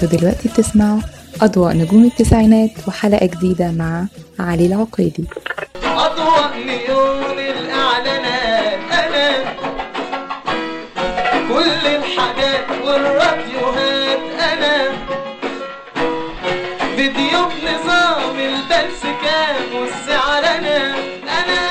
انتوا دلوقتي بتسمعوا أضواء نجوم التسعينات وحلقة جديدة مع علي العقيدي أضواء نيون الإعلانات أنا كل الحاجات والراديوهات أنا فيديو بنظام البلس كام والسعر أنا أنا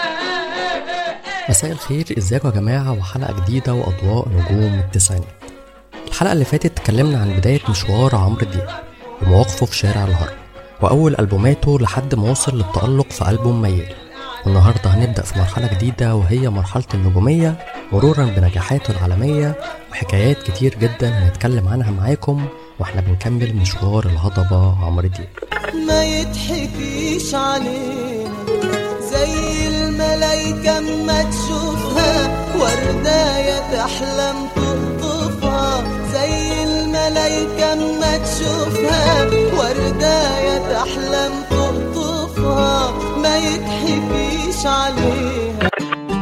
مساء الخير ازيكم يا جماعة وحلقة جديدة وأضواء نجوم التسعينات الحلقة اللي فاتت اتكلمنا عن بداية مشوار عمرو دياب ومواقفه في شارع الهرم وأول ألبوماته لحد ما وصل للتألق في ألبوم ميال والنهاردة هنبدأ في مرحلة جديدة وهي مرحلة النجومية مرورا بنجاحاته العالمية وحكايات كتير جدا هنتكلم عنها معاكم واحنا بنكمل مشوار الهضبة عمرو دياب ما يضحكيش علينا زي الملايكة اما تشوفها ورداية تحلم تقطفها زي الملايكة اما تشوفها ورداية تحلم تقطفها ما يضحكيش علينا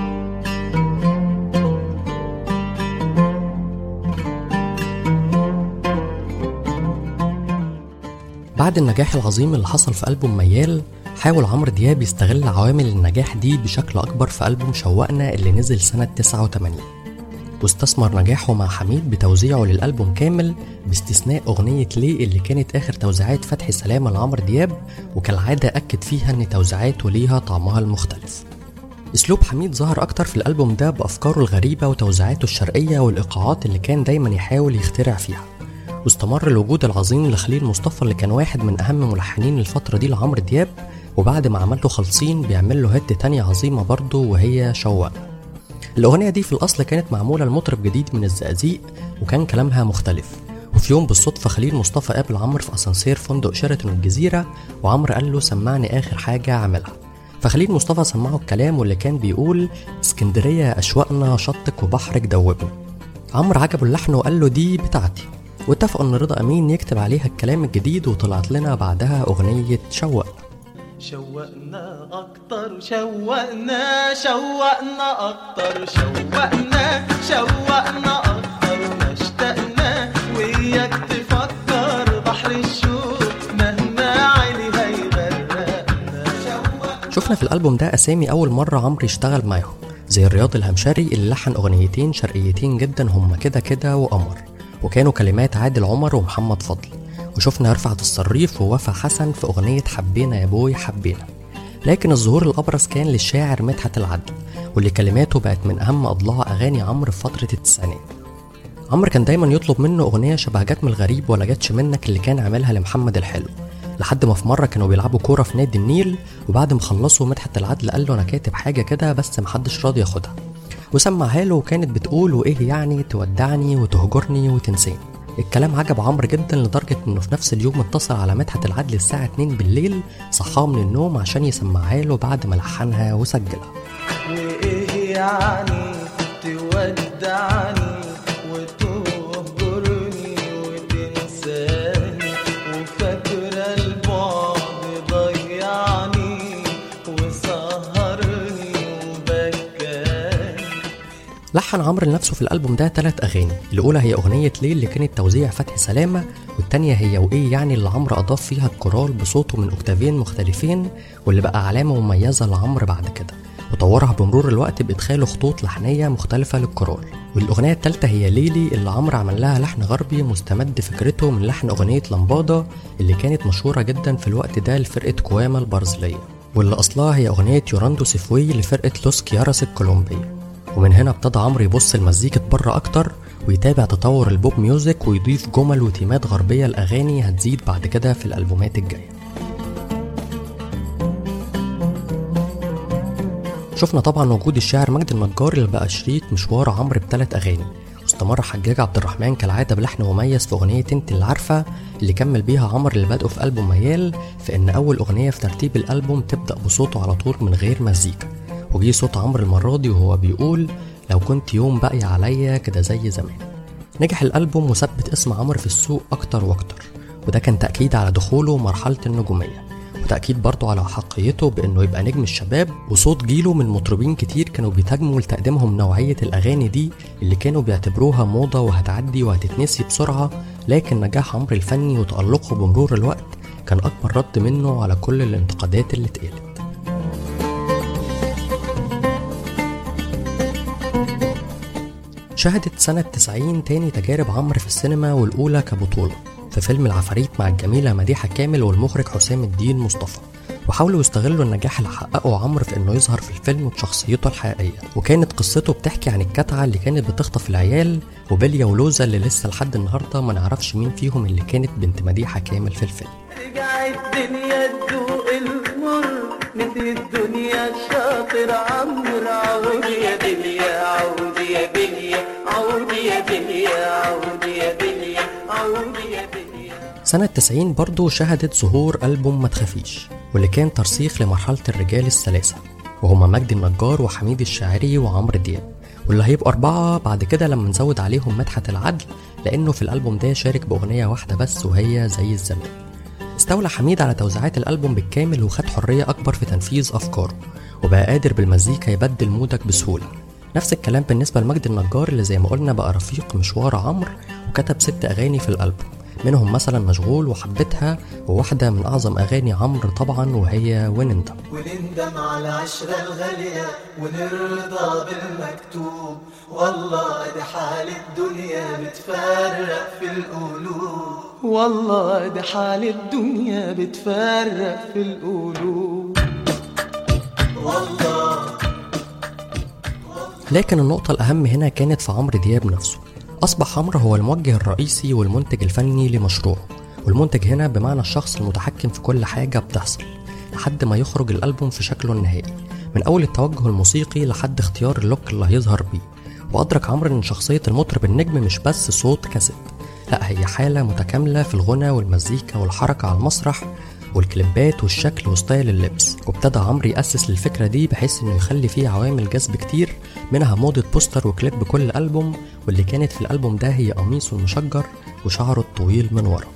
بعد النجاح العظيم اللي حصل في ألبوم ميال حاول عمرو دياب يستغل عوامل النجاح دي بشكل أكبر في ألبوم شوقنا اللي نزل سنة 89 واستثمر نجاحه مع حميد بتوزيعه للألبوم كامل باستثناء أغنية ليه اللي كانت آخر توزيعات فتحي سلامة لعمرو دياب وكالعادة أكد فيها إن توزيعاته ليها طعمها المختلف أسلوب حميد ظهر أكتر في الألبوم ده بأفكاره الغريبة وتوزيعاته الشرقية والإيقاعات اللي كان دايما يحاول يخترع فيها واستمر الوجود العظيم لخليل مصطفى اللي كان واحد من أهم ملحنين الفترة دي لعمرو دياب وبعد ما عمل له خالصين بيعمل له هيت تانية عظيمة برضه وهي شوق الأغنية دي في الأصل كانت معمولة لمطرب جديد من الزقازيق وكان كلامها مختلف وفي يوم بالصدفة خليل مصطفى قابل عمرو في أسانسير فندق شيراتون الجزيرة وعمرو قال له سمعني آخر حاجة عملها فخليل مصطفى سمعه الكلام واللي كان بيقول اسكندرية أشواقنا شطك وبحرك دوبنا عمرو عجبه اللحن وقال له دي بتاعتي واتفقوا ان رضا امين يكتب عليها الكلام الجديد وطلعت لنا بعدها اغنيه شوق شوقنا اكتر شوقنا شوقنا اكتر شوقنا شوقنا اكتر ما اشتقنا وياك تفكر بحر الشوق مهما علي هيغرقنا شوق شفنا في الالبوم ده اسامي اول مره عمرو يشتغل معاهم زي الرياض الهمشري اللي لحن اغنيتين شرقيتين جدا هما كده كده وقمر وكانوا كلمات عادل عمر ومحمد فضل وشفنا رفعت الصريف ووفا حسن في أغنية حبينا يا بوي حبينا لكن الظهور الأبرز كان للشاعر مدحت العدل واللي كلماته بقت من أهم أضلاع أغاني عمرو في فترة التسعينات عمرو كان دايما يطلب منه أغنية شبه جت من الغريب ولا جاتش منك اللي كان عاملها لمحمد الحلو لحد ما في مرة كانوا بيلعبوا كورة في نادي النيل وبعد ما خلصوا مدحت العدل قال له أنا كاتب حاجة كده بس محدش راضي ياخدها وسمعها له وكانت بتقول وايه يعني تودعني وتهجرني وتنساني الكلام عجب عمرو جدا لدرجة انه في نفس اليوم اتصل على مدحت العدل الساعة 2 بالليل صحاه من النوم عشان يسمعها له بعد ما لحنها وسجلها وايه يعني تودعني وتهجرني وتنساني وفاكرة البعد ضيعني وسهرني وبكاني لحن عمرو لنفسه في الألبوم ده ثلاث أغاني الأولى هي أغنية ليل اللي كانت توزيع فتحي سلامة والتانية هي وإيه يعني اللي عمرو أضاف فيها الكورال بصوته من أكتافين مختلفين واللي بقى علامة مميزة لعمرو بعد كده وطورها بمرور الوقت بإدخاله خطوط لحنية مختلفة للكورال والأغنية التالتة هي ليلي اللي عمرو عمل لها لحن غربي مستمد فكرته من لحن أغنية لمبادة اللي كانت مشهورة جدا في الوقت ده لفرقة كواما البرازيلية واللي أصلها هي أغنية يوراندو سيفوي لفرقة لوس كياراس الكولومبية ومن هنا ابتدى عمرو يبص لمزيكة بره أكتر ويتابع تطور البوب ميوزك ويضيف جمل وتيمات غربية لأغاني هتزيد بعد كده في الألبومات الجاية شفنا طبعا وجود الشاعر مجدي النجار اللي بقى شريك مشوار عمرو بثلاث أغاني واستمر حجاج عبد الرحمن كالعادة بلحن مميز في أغنية انت اللي عارفة اللي كمل بيها عمرو اللي بدأه في ألبوم ميال في إن أول أغنية في ترتيب الألبوم تبدأ بصوته على طول من غير مزيكا وجي صوت عمرو المرة دي وهو بيقول لو كنت يوم باقي عليا كده زي زمان نجح الألبوم وثبت اسم عمرو في السوق أكتر وأكتر وده كان تأكيد على دخوله مرحلة النجومية وتأكيد برضه على حقيته بإنه يبقى نجم الشباب وصوت جيله من مطربين كتير كانوا بيتهاجموا لتقديمهم نوعية الأغاني دي اللي كانوا بيعتبروها موضة وهتعدي وهتتنسي بسرعة لكن نجاح عمرو الفني وتألقه بمرور الوقت كان أكبر رد منه على كل الانتقادات اللي اتقالت شهدت سنة 90 تاني تجارب عمرو في السينما والأولى كبطولة في فيلم العفاريت مع الجميلة مديحة كامل والمخرج حسام الدين مصطفى وحاولوا يستغلوا النجاح اللي حققه عمرو في انه يظهر في الفيلم بشخصيته الحقيقيه وكانت قصته بتحكي عن الكتعه اللي كانت بتخطف العيال وبليا ولوزا اللي لسه لحد النهارده ما نعرفش مين فيهم اللي كانت بنت مديحه كامل في الفيلم رجع الدنيا تدوق المر ندي الدنيا الشاطر عمرو عود يا دنيا عود يا بنيا عود يا بنيا عود يا بنيا عود يا بنيا سنة 90 برضه شهدت ظهور ألبوم ما تخافيش واللي كان ترسيخ لمرحلة الرجال الثلاثة وهما مجدي النجار وحميد الشاعري وعمرو دياب واللي هيبقوا أربعة بعد كده لما نزود عليهم مدحت العدل لأنه في الألبوم ده شارك بأغنية واحدة بس وهي زي الزمان استولى حميد على توزيعات الألبوم بالكامل وخد حرية أكبر في تنفيذ أفكاره وبقى قادر بالمزيكا يبدل مودك بسهولة نفس الكلام بالنسبة لمجدي النجار اللي زي ما قلنا بقى رفيق مشوار عمرو وكتب ست أغاني في الألبوم منهم مثلا مشغول وحبتها وواحدة من أعظم أغاني عمرو طبعا وهي وين انت ونندم على العشرة الغالية ونرضى بالمكتوب والله دي حال الدنيا بتفرق في القلوب والله دي حال الدنيا بتفرق في القلوب والله لكن النقطة الأهم هنا كانت في عمرو دياب نفسه أصبح عمرو هو الموجه الرئيسي والمنتج الفني لمشروعه والمنتج هنا بمعنى الشخص المتحكم في كل حاجة بتحصل لحد ما يخرج الألبوم في شكله النهائي من أول التوجه الموسيقي لحد اختيار اللوك اللي هيظهر بيه وأدرك عمرو إن شخصية المطرب النجم مش بس صوت كاسيت لا هي حالة متكاملة في الغنى والمزيكا والحركة على المسرح والكليبات والشكل وستايل اللبس وابتدى عمرو يأسس للفكرة دي بحيث انه يخلي فيه عوامل جذب كتير منها موضة بوستر وكليب كل ألبوم واللي كانت في الألبوم ده هي قميصه المشجر وشعره الطويل من ورا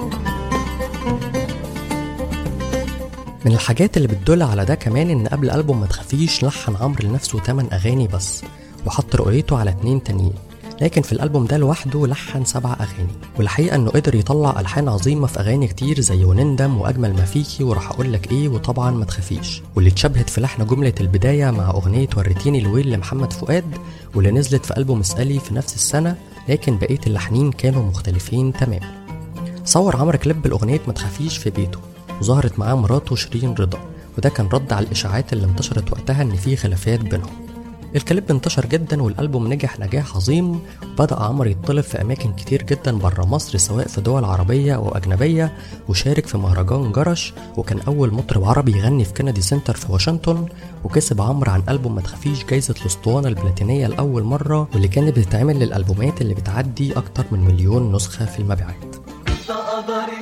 من الحاجات اللي بتدل على ده كمان ان قبل ألبوم ما تخافيش لحن عمرو لنفسه 8 أغاني بس وحط رؤيته على اتنين تانيين لكن في الألبوم ده لوحده لحن سبع أغاني والحقيقة إنه قدر يطلع ألحان عظيمة في أغاني كتير زي ونندم وأجمل ما فيكي وراح أقول لك إيه وطبعا ما تخافيش واللي اتشبهت في لحن جملة البداية مع أغنية وريتيني الويل لمحمد فؤاد واللي نزلت في ألبوم اسألي في نفس السنة لكن بقية اللحنين كانوا مختلفين تماما صور عمرو كليب الأغنية ما تخافيش في بيته وظهرت معاه مراته شيرين رضا وده كان رد على الإشاعات اللي انتشرت وقتها إن في خلافات بينهم الكليب انتشر جدا والألبوم نجح نجاح عظيم وبدأ عمرو يطلب في أماكن كتير جدا بره مصر سواء في دول عربية أو أجنبية وشارك في مهرجان جرش وكان أول مطرب عربي يغني في كندي سنتر في واشنطن وكسب عمرو عن ألبوم ما تخافيش جايزة الأسطوانة البلاتينية لأول مرة واللي كانت بتتعمل للألبومات اللي بتعدي أكتر من مليون نسخة في المبيعات ده قدري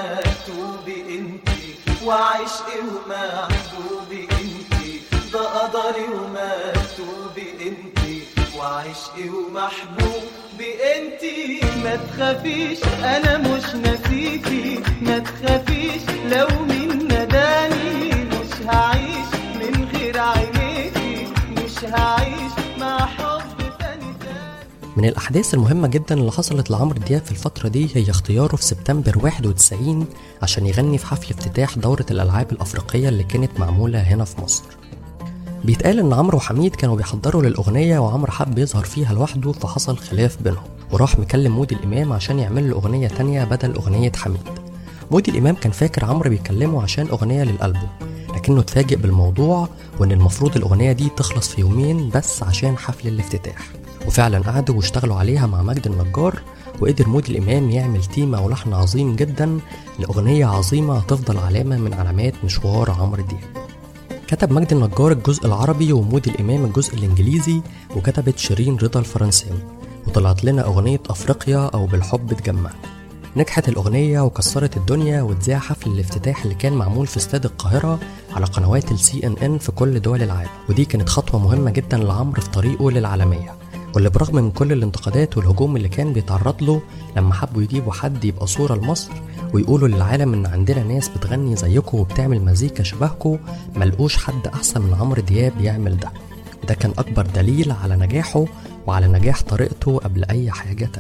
ومكتوبي انتي وعشقي ومحبوبي انتي ده قدري ومكتوبي انتي وعشقي ومحبوبي انتي ما تخافيش انا مش ناسيكي ما تخافيش لو مين نداني مش هعيش من غير عينيكي مش هعيش مع حب تاني تاني من الأحداث المهمة جدا اللي حصلت لعمرو دياب في الفترة دي هي اختياره في سبتمبر 91 عشان يغني في حفل افتتاح دورة الألعاب الأفريقية اللي كانت معمولة هنا في مصر بيتقال ان عمرو وحميد كانوا بيحضروا للاغنيه وعمرو حب يظهر فيها لوحده فحصل خلاف بينهم وراح مكلم مودي الامام عشان يعمل له اغنيه تانية بدل اغنيه حميد مودي الامام كان فاكر عمرو بيكلمه عشان اغنيه للالبوم لكنه اتفاجئ بالموضوع وان المفروض الاغنيه دي تخلص في يومين بس عشان حفل الافتتاح وفعلا قعدوا واشتغلوا عليها مع مجد النجار وقدر مودي الامام يعمل تيمه ولحن عظيم جدا لاغنيه عظيمه هتفضل علامه من علامات مشوار عمرو دياب كتب مجدي النجار الجزء العربي ومودي الإمام الجزء الإنجليزي وكتبت شيرين رضا الفرنساوي وطلعت لنا أغنية أفريقيا أو بالحب اتجمعنا نجحت الأغنية وكسرت الدنيا واتذاع حفل الافتتاح اللي كان معمول في استاد القاهرة على قنوات السي ان ان في كل دول العالم ودي كانت خطوة مهمة جدا لعمرو في طريقه للعالمية واللي برغم من كل الانتقادات والهجوم اللي كان بيتعرض له لما حبوا يجيبوا حد يبقى صورة لمصر ويقولوا للعالم ان عندنا ناس بتغني زيكم وبتعمل مزيكا شبهكم ملقوش حد احسن من عمرو دياب يعمل ده وده كان اكبر دليل على نجاحه وعلى نجاح طريقته قبل اي حاجة تانية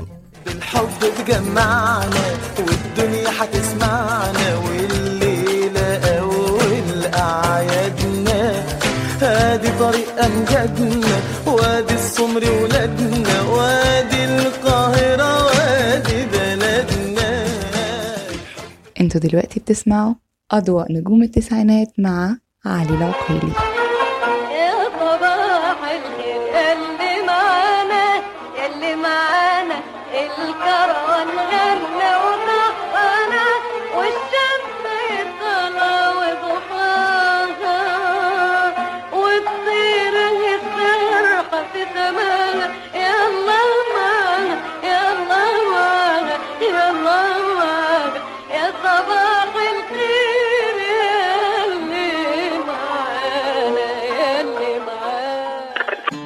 بالحب تجمعنا والدنيا هتسمعنا والليلة أول أعيادنا هادي طريق أمجادنا وادي السمر ولادنا وادي القاهرة وادي بلدنا انتوا دلوقتي بتسمعوا أضواء نجوم التسعينات مع علي العقيلي يا صباح الخير يلي معانا يلي معانا الكروان غنى ونقنا والشمس طلع وضحاها والطير الفرحة في سماها يلا معانا يلا معانا يلا معانا يا صباح الخير يلي معانا يلي معانا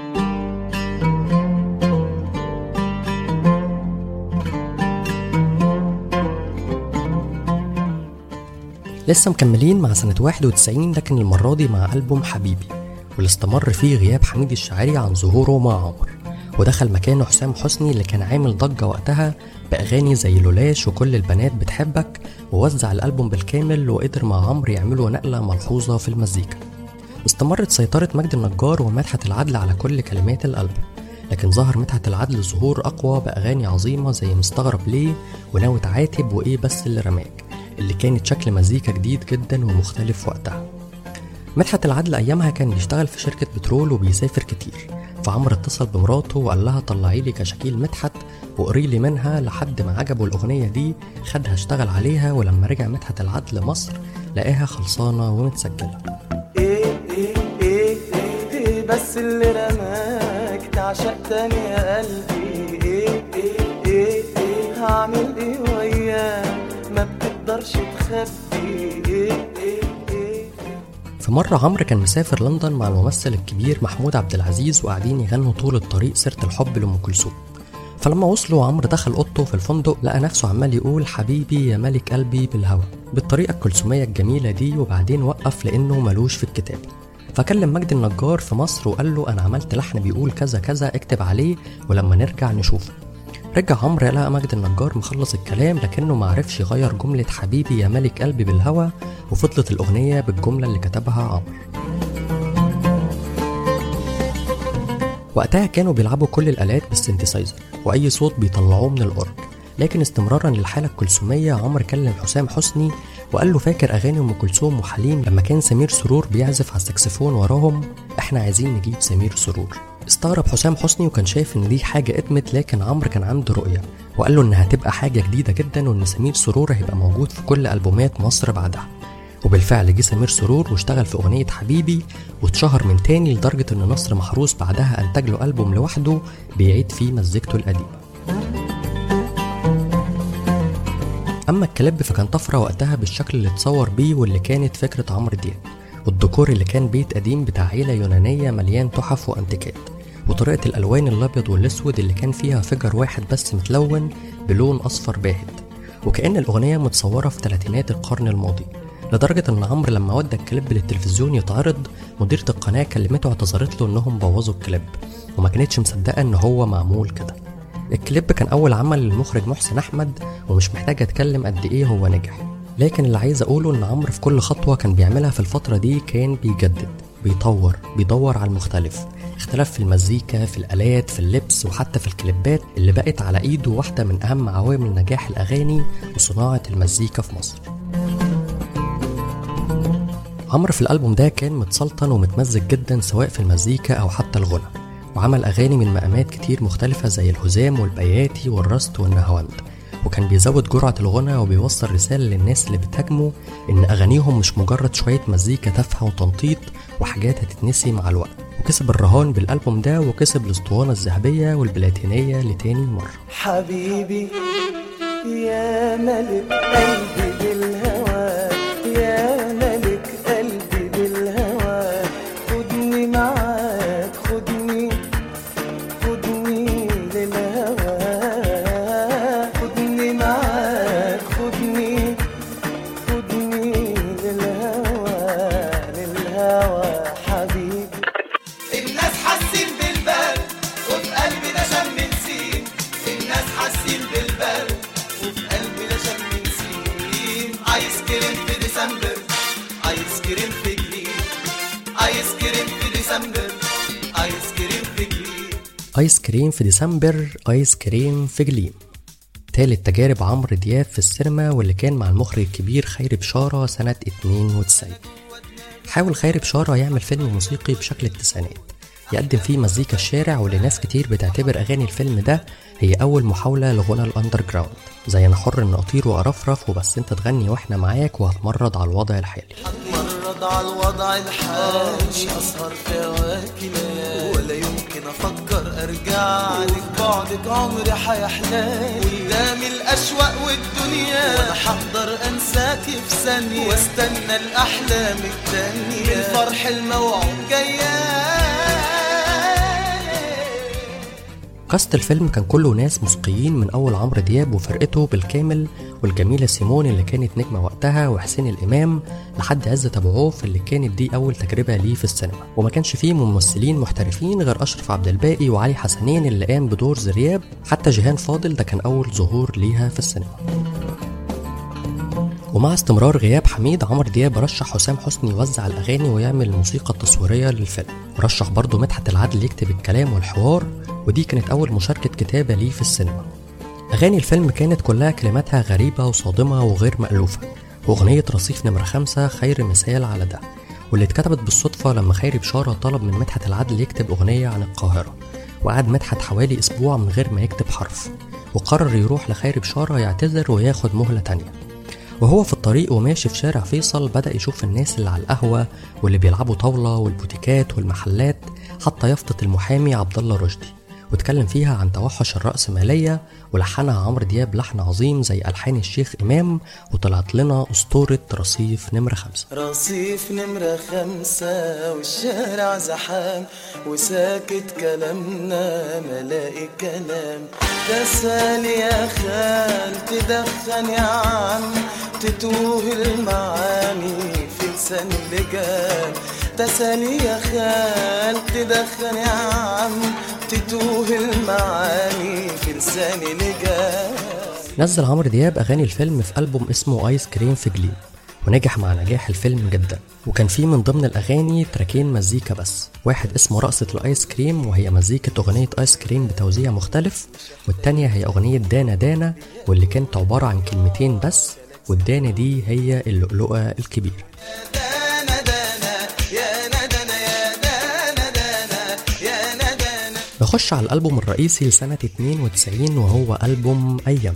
لسه مكملين مع سنة 91 لكن المرة دي مع ألبوم حبيبي واللي استمر فيه غياب حميد الشاعري عن ظهوره مع عمر ودخل مكانه حسام حسني اللي كان عامل ضجة وقتها بأغاني زي لولاش وكل البنات بتحبك ووزع الألبوم بالكامل وقدر مع عمرو يعملوا نقلة ملحوظة في المزيكا استمرت سيطرة مجد النجار ومدحت العدل على كل كلمات الألبوم لكن ظهر مدحت العدل ظهور أقوى بأغاني عظيمة زي مستغرب ليه وناوي تعاتب وإيه بس اللي رماك اللي كانت شكل مزيكا جديد جدا ومختلف وقتها مدحت العدل أيامها كان بيشتغل في شركة بترول وبيسافر كتير فعمرو اتصل بمراته وقال لها طلعي لي كشاكيل مدحت وقري لي منها لحد ما عجبه الأغنية دي خدها اشتغل عليها ولما رجع مدحت العدل مصر لقاها خلصانة ومتسجلة ايه ايه ايه ايه, إيه بس اللي رماك تعشق تاني يا قلبي ايه ايه ايه ايه هعمل ايه وياك ما بتقدرش تخبي ايه ايه ايه في مرة عمرو كان مسافر لندن مع الممثل الكبير محمود عبد العزيز وقاعدين يغنوا طول الطريق سيرة الحب لأم كلثوم فلما وصلوا عمرو دخل اوضته في الفندق لقى نفسه عمال يقول حبيبي يا ملك قلبي بالهوى بالطريقة الكلثومية الجميلة دي وبعدين وقف لأنه ملوش في الكتاب فكلم مجدي النجار في مصر وقال له أنا عملت لحن بيقول كذا كذا اكتب عليه ولما نرجع نشوفه رجع عمرو لقى مجد النجار مخلص الكلام لكنه معرفش يغير جملة حبيبي يا ملك قلبي بالهوى وفضلت الأغنية بالجملة اللي كتبها عمرو وقتها كانوا بيلعبوا كل الآلات بالسنتسايزر وأي صوت بيطلعوه من الأورج لكن استمرارا للحالة الكلثومية عمر كلم حسام حسني وقال له فاكر أغاني أم كلثوم وحليم لما كان سمير سرور بيعزف على السكسفون وراهم إحنا عايزين نجيب سمير سرور استغرب حسام حسني وكان شايف إن دي حاجة ادمت لكن عمرو كان عنده رؤية وقال له إنها هتبقى حاجة جديدة جدا وإن سمير سرور هيبقى موجود في كل ألبومات مصر بعدها وبالفعل جه سمير سرور واشتغل في أغنية حبيبي واتشهر من تاني لدرجة إن نصر محروس بعدها أنتج له ألبوم لوحده بيعيد فيه مزيكته القديمة أما الكليب فكان طفرة وقتها بالشكل اللي اتصور بيه واللي كانت فكرة عمرو دياب والديكور اللي كان بيت قديم بتاع عيلة يونانية مليان تحف وأنتيكات وطريقة الألوان الأبيض والأسود اللي كان فيها فجر واحد بس متلون بلون أصفر باهت وكأن الأغنية متصورة في تلاتينات القرن الماضي لدرجة إن عمرو لما ودى الكليب للتلفزيون يتعرض مديرة القناة كلمته واعتذرت له إنهم بوظوا الكليب وما كانتش مصدقة إن هو معمول كده الكليب كان أول عمل للمخرج محسن أحمد ومش محتاج أتكلم قد إيه هو نجح لكن اللي عايز أقوله إن عمرو في كل خطوة كان بيعملها في الفترة دي كان بيجدد بيطور بيدور على المختلف اختلاف في المزيكا في الآلات في اللبس وحتى في الكليبات اللي بقت على إيده واحدة من أهم عوامل نجاح الأغاني وصناعة المزيكا في مصر عمرو في الألبوم ده كان متسلطن ومتمزج جدا سواء في المزيكا أو حتى الغنى وعمل أغاني من مقامات كتير مختلفة زي الهزام والبياتي والرست والنهاوند وكان بيزود جرعة الغنى وبيوصل رسالة للناس اللي بتهاجمه إن أغانيهم مش مجرد شوية مزيكا تافهة وتنطيط وحاجات هتتنسي مع الوقت وكسب الرهان بالألبوم ده وكسب الأسطوانة الذهبية والبلاتينية لتاني مرة حبيبي يا ملك قلبي بالهوى يا ملك قلبي بالهوى خدني معاك خدني خدني للهوى خدني معاك خدني خدني للهوى للهوى حبيبي الناس حاسين بالبرد وفي قلبي ده شم نسيم الناس حاسين ايس كريم في ديسمبر ايس كريم في جليم ايس كريم في ديسمبر ايس كريم في جليم ايس كريم في ديسمبر ايس كريم في جليم تالت تجارب عمرو دياب في السينما واللي كان مع المخرج الكبير خيري بشارة سنة 92 حاول خيري بشارة يعمل فيلم موسيقي بشكل التسعينات يقدم فيه مزيكا الشارع واللي ناس كتير بتعتبر أغاني الفيلم ده هي أول محاولة لغنى الأندر جراوند زي أنا حر إن أطير وأرفرف وبس أنت تغني وإحنا معاك وهتمرد على الوضع الحالي اتمرد على الوضع الحالي اسهر في هواكي ليالي ولا يمكن افكر ارجع لك بعدك عمري حيحلالي قدامي الاشواق والدنيا وانا حقدر انساكي في ثانيه واستنى الاحلام التانية من فرح الموعود جايالي كاست الفيلم كان كله ناس موسيقيين من أول عمرو دياب وفرقته بالكامل والجميلة سيمون اللي كانت نجمة وقتها وحسين الإمام لحد عزت أبو عوف اللي كانت دي أول تجربة ليه في السينما وما كانش فيه ممثلين محترفين غير أشرف عبد الباقي وعلي حسنين اللي قام بدور زرياب حتى جيهان فاضل ده كان أول ظهور ليها في السينما ومع استمرار غياب حميد عمرو دياب رشح حسام حسني يوزع الأغاني ويعمل الموسيقى التصويرية للفيلم ورشح برضه مدحت العدل يكتب الكلام والحوار ودي كانت أول مشاركة كتابة ليه في السينما أغاني الفيلم كانت كلها كلماتها غريبة وصادمة وغير مألوفة وأغنية رصيف نمرة خمسة خير مثال على ده واللي اتكتبت بالصدفة لما خيري بشارة طلب من مدحت العدل يكتب أغنية عن القاهرة وقعد مدحت حوالي أسبوع من غير ما يكتب حرف وقرر يروح لخيري بشارة يعتذر وياخد مهلة تانية وهو في الطريق وماشي في شارع فيصل بدأ يشوف الناس اللي على القهوة واللي بيلعبوا طاولة والبوتيكات والمحلات حتى يافطة المحامي عبد الله رشدي واتكلم فيها عن توحش الرأسمالية ولحنها عمرو دياب لحن عظيم زي ألحان الشيخ إمام وطلعت لنا أسطورة رصيف نمرة خمسة رصيف نمرة خمسة والشارع زحام وساكت كلامنا ملاقي كلام تسالي يا خال تدخن يا عم تتوه المعاني في لسان اللجام تسالي يا خال تدخن يا عم تتوه المعاني في لسان اللجام نزل عمرو دياب أغاني الفيلم في ألبوم اسمه آيس كريم في جليم ونجح مع نجاح الفيلم جدا وكان فيه من ضمن الأغاني تراكين مزيكا بس واحد اسمه رقصة الآيس كريم وهي مزيكة أغنية آيس كريم بتوزيع مختلف والتانية هي أغنية دانا دانا واللي كانت عبارة عن كلمتين بس والدانا دي هي اللؤلؤة الكبيرة دانا دانا يا ندنا يا دانا دانا يا ندنا نخش على الألبوم الرئيسي لسنة 92 وهو ألبوم أيام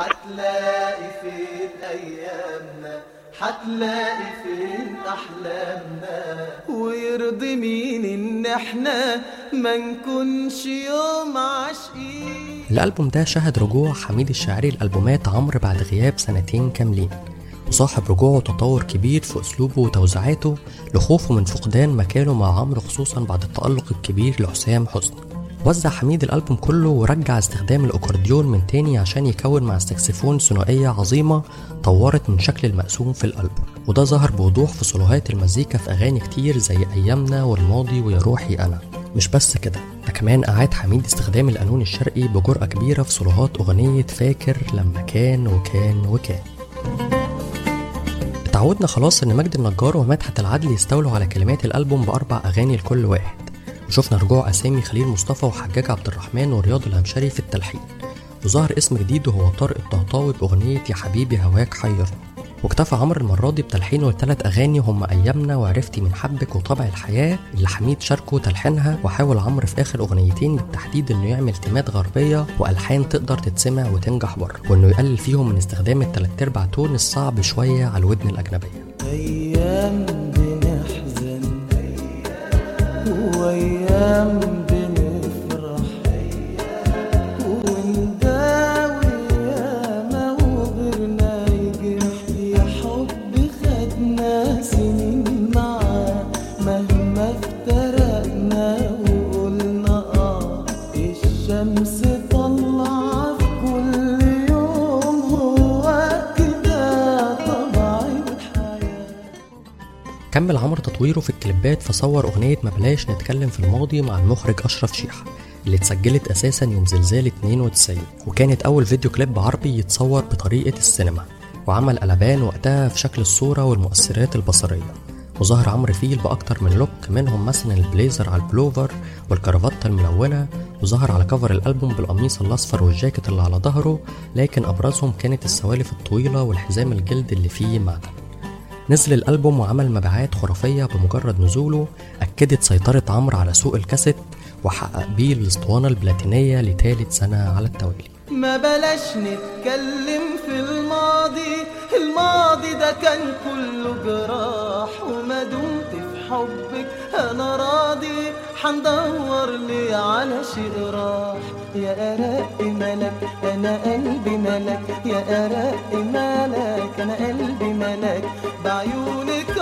هتلاقي فين ايامنا هتلاقي فين احلامنا ويرضي مين ان احنا ما نكونش يوم عاشقين الألبوم ده شهد رجوع حميد الشاعري لألبومات عمرو بعد غياب سنتين كاملين وصاحب رجوعه تطور كبير في أسلوبه وتوزيعاته لخوفه من فقدان مكانه مع عمرو خصوصا بعد التألق الكبير لحسام حسني وزع حميد الألبوم كله ورجع استخدام الأكورديون من تاني عشان يكون مع السكسفون ثنائية عظيمة طورت من شكل المقسوم في الألبوم وده ظهر بوضوح في صلوهات المزيكا في أغاني كتير زي أيامنا والماضي ويا روحي أنا مش بس كده ده كمان أعاد حميد استخدام القانون الشرقي بجرأة كبيرة في صلوهات أغنية فاكر لما كان وكان وكان اتعودنا خلاص ان مجد النجار ومدحت العدل يستولوا على كلمات الالبوم باربع اغاني لكل واحد وشفنا رجوع اسامي خليل مصطفى وحجاج عبد الرحمن ورياض الهمشري في التلحين وظهر اسم جديد وهو طارق الطهطاوي باغنيه يا حبيبي هواك حيرني واكتفى عمرو المرة دي بتلحينه لثلاث أغاني هم أيامنا وعرفتي من حبك وطبع الحياة اللي حميد شاركه تلحينها وحاول عمرو في آخر أغنيتين بالتحديد إنه يعمل تيمات غربية وألحان تقدر تتسمع وتنجح بره وإنه يقلل فيهم من استخدام التلات أرباع تون الصعب شوية على الودن الأجنبية ايام بنحزن وايام بنفرح ونداوي ياما وغيرنا يجرح يا حب خدنا سنين معاه مهما افترقنا وقلنا اه الشمس طلع في كل يوم هو كده طبع الحياه كمل عمرو تطويره في الكليبات فصور أغنية ما بلاش نتكلم في الماضي مع المخرج أشرف شيحة اللي اتسجلت أساسا يوم زلزال 92 وكانت أول فيديو كليب عربي يتصور بطريقة السينما وعمل قلبان وقتها في شكل الصورة والمؤثرات البصرية وظهر عمرو فيل بأكتر من لوك منهم مثلا البليزر على البلوفر والكرافتة الملونة وظهر على كفر الألبوم بالقميص الأصفر والجاكيت اللي على ظهره لكن أبرزهم كانت السوالف الطويلة والحزام الجلد اللي فيه معدن نزل الألبوم وعمل مبيعات خرافية بمجرد نزوله أكدت سيطرة عمرو على سوق الكاسيت وحقق بيه الاسطوانة البلاتينية لتالت سنة على التوالي ما بلاش نتكلم في الماضي الماضي ده كان كله جراح وما دمت في حبك انا راضي حندور لي على شيء راح يا أرق ملك أنا قلبي ملك يا أرق ملك أنا قلبي ملك بعيونك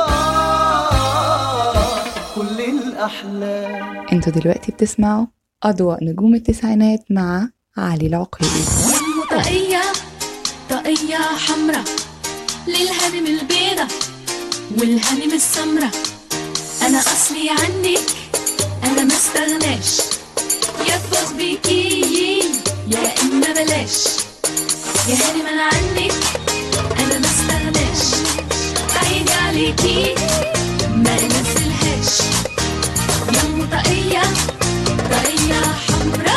آه كل الأحلام انتوا دلوقتي بتسمعوا أضواء نجوم التسعينات مع علي العقيلي طاقية طاقية حمرا للهنم البيضة والهنم السمرة أنا أصلي عنك أنا ما استغناش يفوز بيكي يا إما بلاش يا هانم أنا عنك أنا ما استغناش عيني عليكي ما نزلهاش يا أم طاقية طاقية حمرا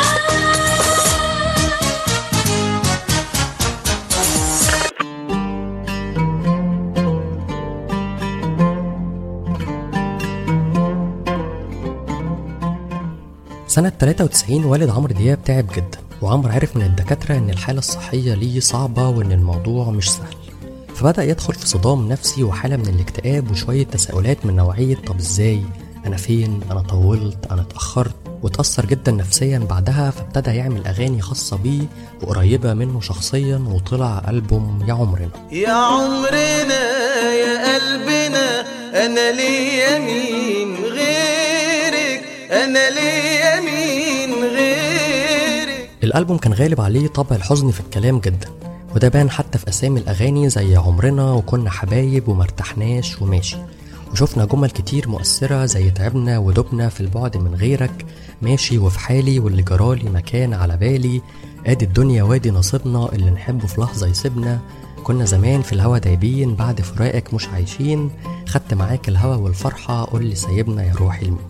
سنة 93 والد عمرو دياب تعب جدا وعمرو عرف من الدكاترة إن الحالة الصحية ليه صعبة وإن الموضوع مش سهل فبدأ يدخل في صدام نفسي وحالة من الاكتئاب وشوية تساؤلات من نوعية طب إزاي أنا فين أنا طولت أنا اتأخرت وتأثر جدا نفسيا بعدها فابتدى يعمل أغاني خاصة بيه وقريبة منه شخصيا وطلع ألبوم يا عمرنا يا عمرنا يا قلبنا انا ليا مين غيرك انا ليا مين غيرك الألبوم كان غالب عليه طابع الحزن في الكلام جدا وده بان حتى في أسامي الأغاني زي عمرنا وكنا حبايب ومرتحناش وماشي وشفنا جمل كتير مؤثرة زي تعبنا ودبنا في البعد من غيرك ماشي وفي حالي واللي جرالي مكان على بالي ادي الدنيا وادي نصيبنا اللي نحبه في لحظة يسيبنا كنا زمان في الهوا دايبين بعد فراقك مش عايشين خدت معاك الهوا والفرحة قول لي سايبنا يا روحي لمين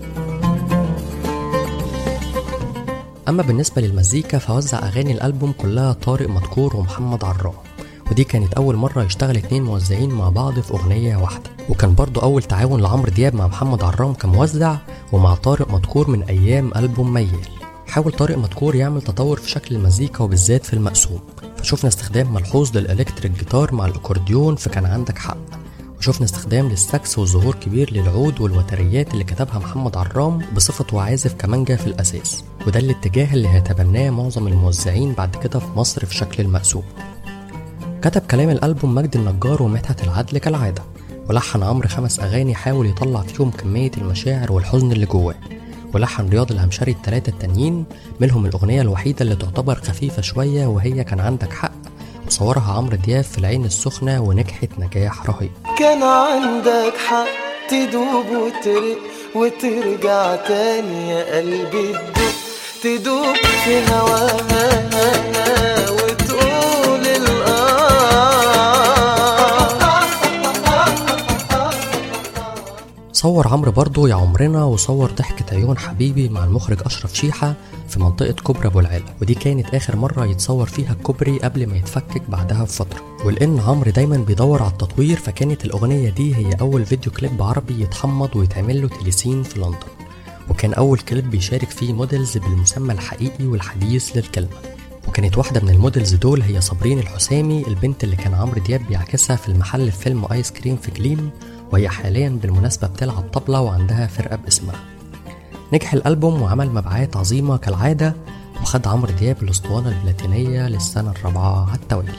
أما بالنسبة للمزيكا فوزع أغاني الألبوم كلها طارق مدكور ومحمد عرام ودي كانت أول مرة يشتغل اتنين موزعين مع بعض في أغنية واحدة وكان برضو أول تعاون لعمرو دياب مع محمد عرام كموزع ومع طارق مدكور من أيام ألبوم ميال حاول طارق مدكور يعمل تطور في شكل المزيكا وبالذات في المقسوم فشوفنا استخدام ملحوظ للإلكتريك جيتار مع الأكورديون فكان عندك حق وشفنا استخدام للساكس وظهور كبير للعود والوتريات اللي كتبها محمد عرام بصفته عازف كمانجا في الأساس وده الاتجاه اللي هيتبناه معظم الموزعين بعد كده في مصر في شكل المقسوم كتب كلام الألبوم مجدي النجار ومدحت العدل كالعادة ولحن عمرو خمس أغاني حاول يطلع فيهم كمية المشاعر والحزن اللي جواه ولحن رياض الهمشري التلاتة التانيين منهم الأغنية الوحيدة اللي تعتبر خفيفة شوية وهي كان عندك حق وصورها عمرو دياب في العين السخنة ونجحت نجاح رهيب كان عندك حق تدوب وترق وترجع تاني يا قلبي تدوب تدوب في هواها وتقول الآه صور عمرو برضه يا عمرنا وصور ضحكة عيون حبيبي مع المخرج أشرف شيحة في منطقة كوبري أبو العلا ودي كانت آخر مرة يتصور فيها الكوبري قبل ما يتفكك بعدها بفترة ولأن عمرو دايما بيدور على التطوير فكانت الأغنية دي هي أول فيديو كليب عربي يتحمض ويتعمل له تليسين في لندن وكان أول كليب بيشارك فيه موديلز بالمسمى الحقيقي والحديث للكلمة وكانت واحدة من الموديلز دول هي صابرين الحسامي البنت اللي كان عمرو دياب بيعكسها في المحل في فيلم آيس كريم في جليم وهي حاليا بالمناسبة بتلعب طبلة وعندها فرقة باسمها نجح الألبوم وعمل مبيعات عظيمة كالعادة وخد عمرو دياب الأسطوانة البلاتينية للسنة الرابعة على التوالي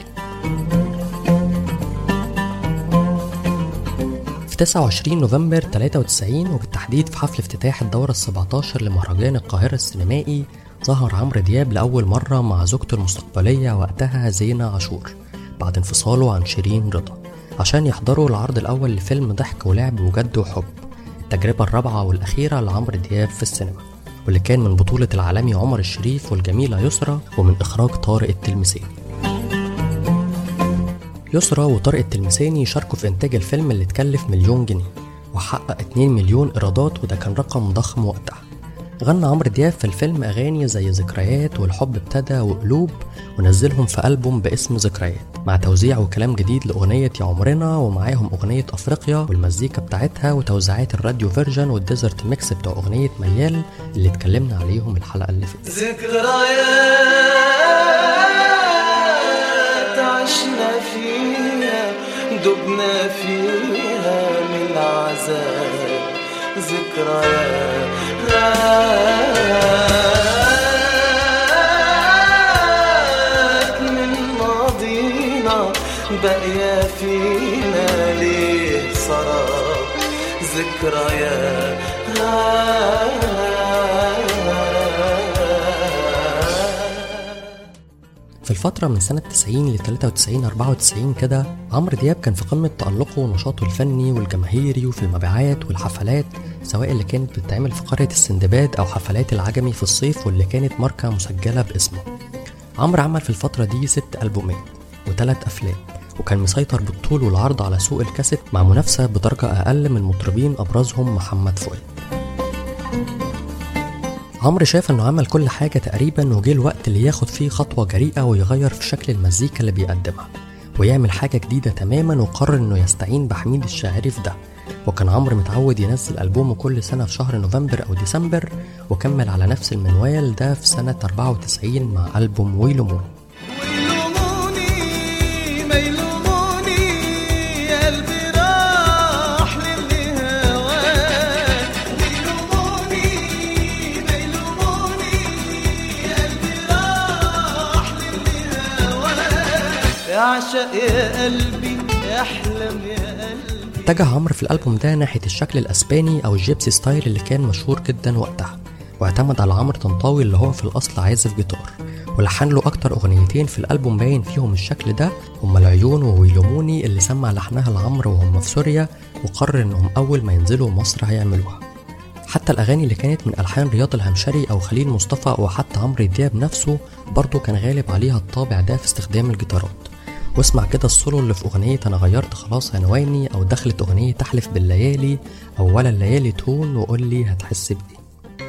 في 29 نوفمبر 93 وبالتحديد في حفل افتتاح الدورة ال 17 لمهرجان القاهرة السينمائي ظهر عمرو دياب لأول مرة مع زوجته المستقبلية وقتها زينة عاشور بعد انفصاله عن شيرين رضا عشان يحضروا العرض الأول لفيلم ضحك ولعب وجد وحب التجربة الرابعة والأخيرة لعمرو دياب في السينما واللي كان من بطولة العالمي عمر الشريف والجميلة يسرى ومن إخراج طارق التلمسي يسرا وطارق التلمساني شاركوا في إنتاج الفيلم اللي اتكلف مليون جنيه وحقق 2 مليون إيرادات وده كان رقم ضخم وقتها غنى عمرو دياب في الفيلم أغاني زي ذكريات والحب ابتدى وقلوب ونزلهم في ألبوم باسم ذكريات مع توزيع وكلام جديد لأغنية يا عمرنا ومعاهم أغنية أفريقيا والمزيكا بتاعتها وتوزيعات الراديو فيرجن والديزرت ميكس بتوع أغنية ميال اللي اتكلمنا عليهم الحلقة اللي فاتت ذكريات عشنا فيها دبنا فيها من العذاب ذكريات من ماضينا باقية فينا ليه سراب ذكريات في الفترة من سنة 90 ل 93 94 كده عمرو دياب كان في قمة تألقه ونشاطه الفني والجماهيري وفي المبيعات والحفلات سواء اللي كانت بتتعمل في قرية السندباد أو حفلات العجمي في الصيف واللي كانت ماركة مسجلة باسمه عمرو عمل في الفترة دي ست ألبومات وثلاث أفلام وكان مسيطر بالطول والعرض على سوق الكاسيت مع منافسة بدرجة أقل من مطربين أبرزهم محمد فؤاد عمرو شاف انه عمل كل حاجة تقريبا وجه الوقت اللي ياخد فيه خطوة جريئة ويغير في شكل المزيكا اللي بيقدمها ويعمل حاجة جديدة تماما وقرر انه يستعين بحميد الشاعري في ده وكان عمرو متعود ينزل ألبومه كل سنة في شهر نوفمبر أو ديسمبر وكمل على نفس المنوال ده في سنة 94 مع ألبوم ويلومون ويلوموني ما يلوموني قلبي راح للي هواك ويلوموني ما يلوموني قلبي راح للي هواك اعشق يا قلبي احلم يا قلبي اتجه عمرو في الألبوم ده ناحية الشكل الأسباني أو الجيبسي ستايل اللي كان مشهور جدا وقتها واعتمد على عمرو طنطاوي اللي هو في الأصل عازف جيتار ولحن له أكتر أغنيتين في الألبوم باين فيهم الشكل ده هما العيون وويلوموني اللي سمع لحنها لعمرو وهم في سوريا وقرر إنهم أول ما ينزلوا مصر هيعملوها حتى الأغاني اللي كانت من ألحان رياض الهمشري أو خليل مصطفى وحتى عمرو دياب نفسه برضه كان غالب عليها الطابع ده في استخدام الجيتارات واسمع كده السولو اللي في أغنية أنا غيرت خلاص عنواني أو دخلت أغنية تحلف بالليالي أو ولا الليالي تون وقول لي هتحس بإيه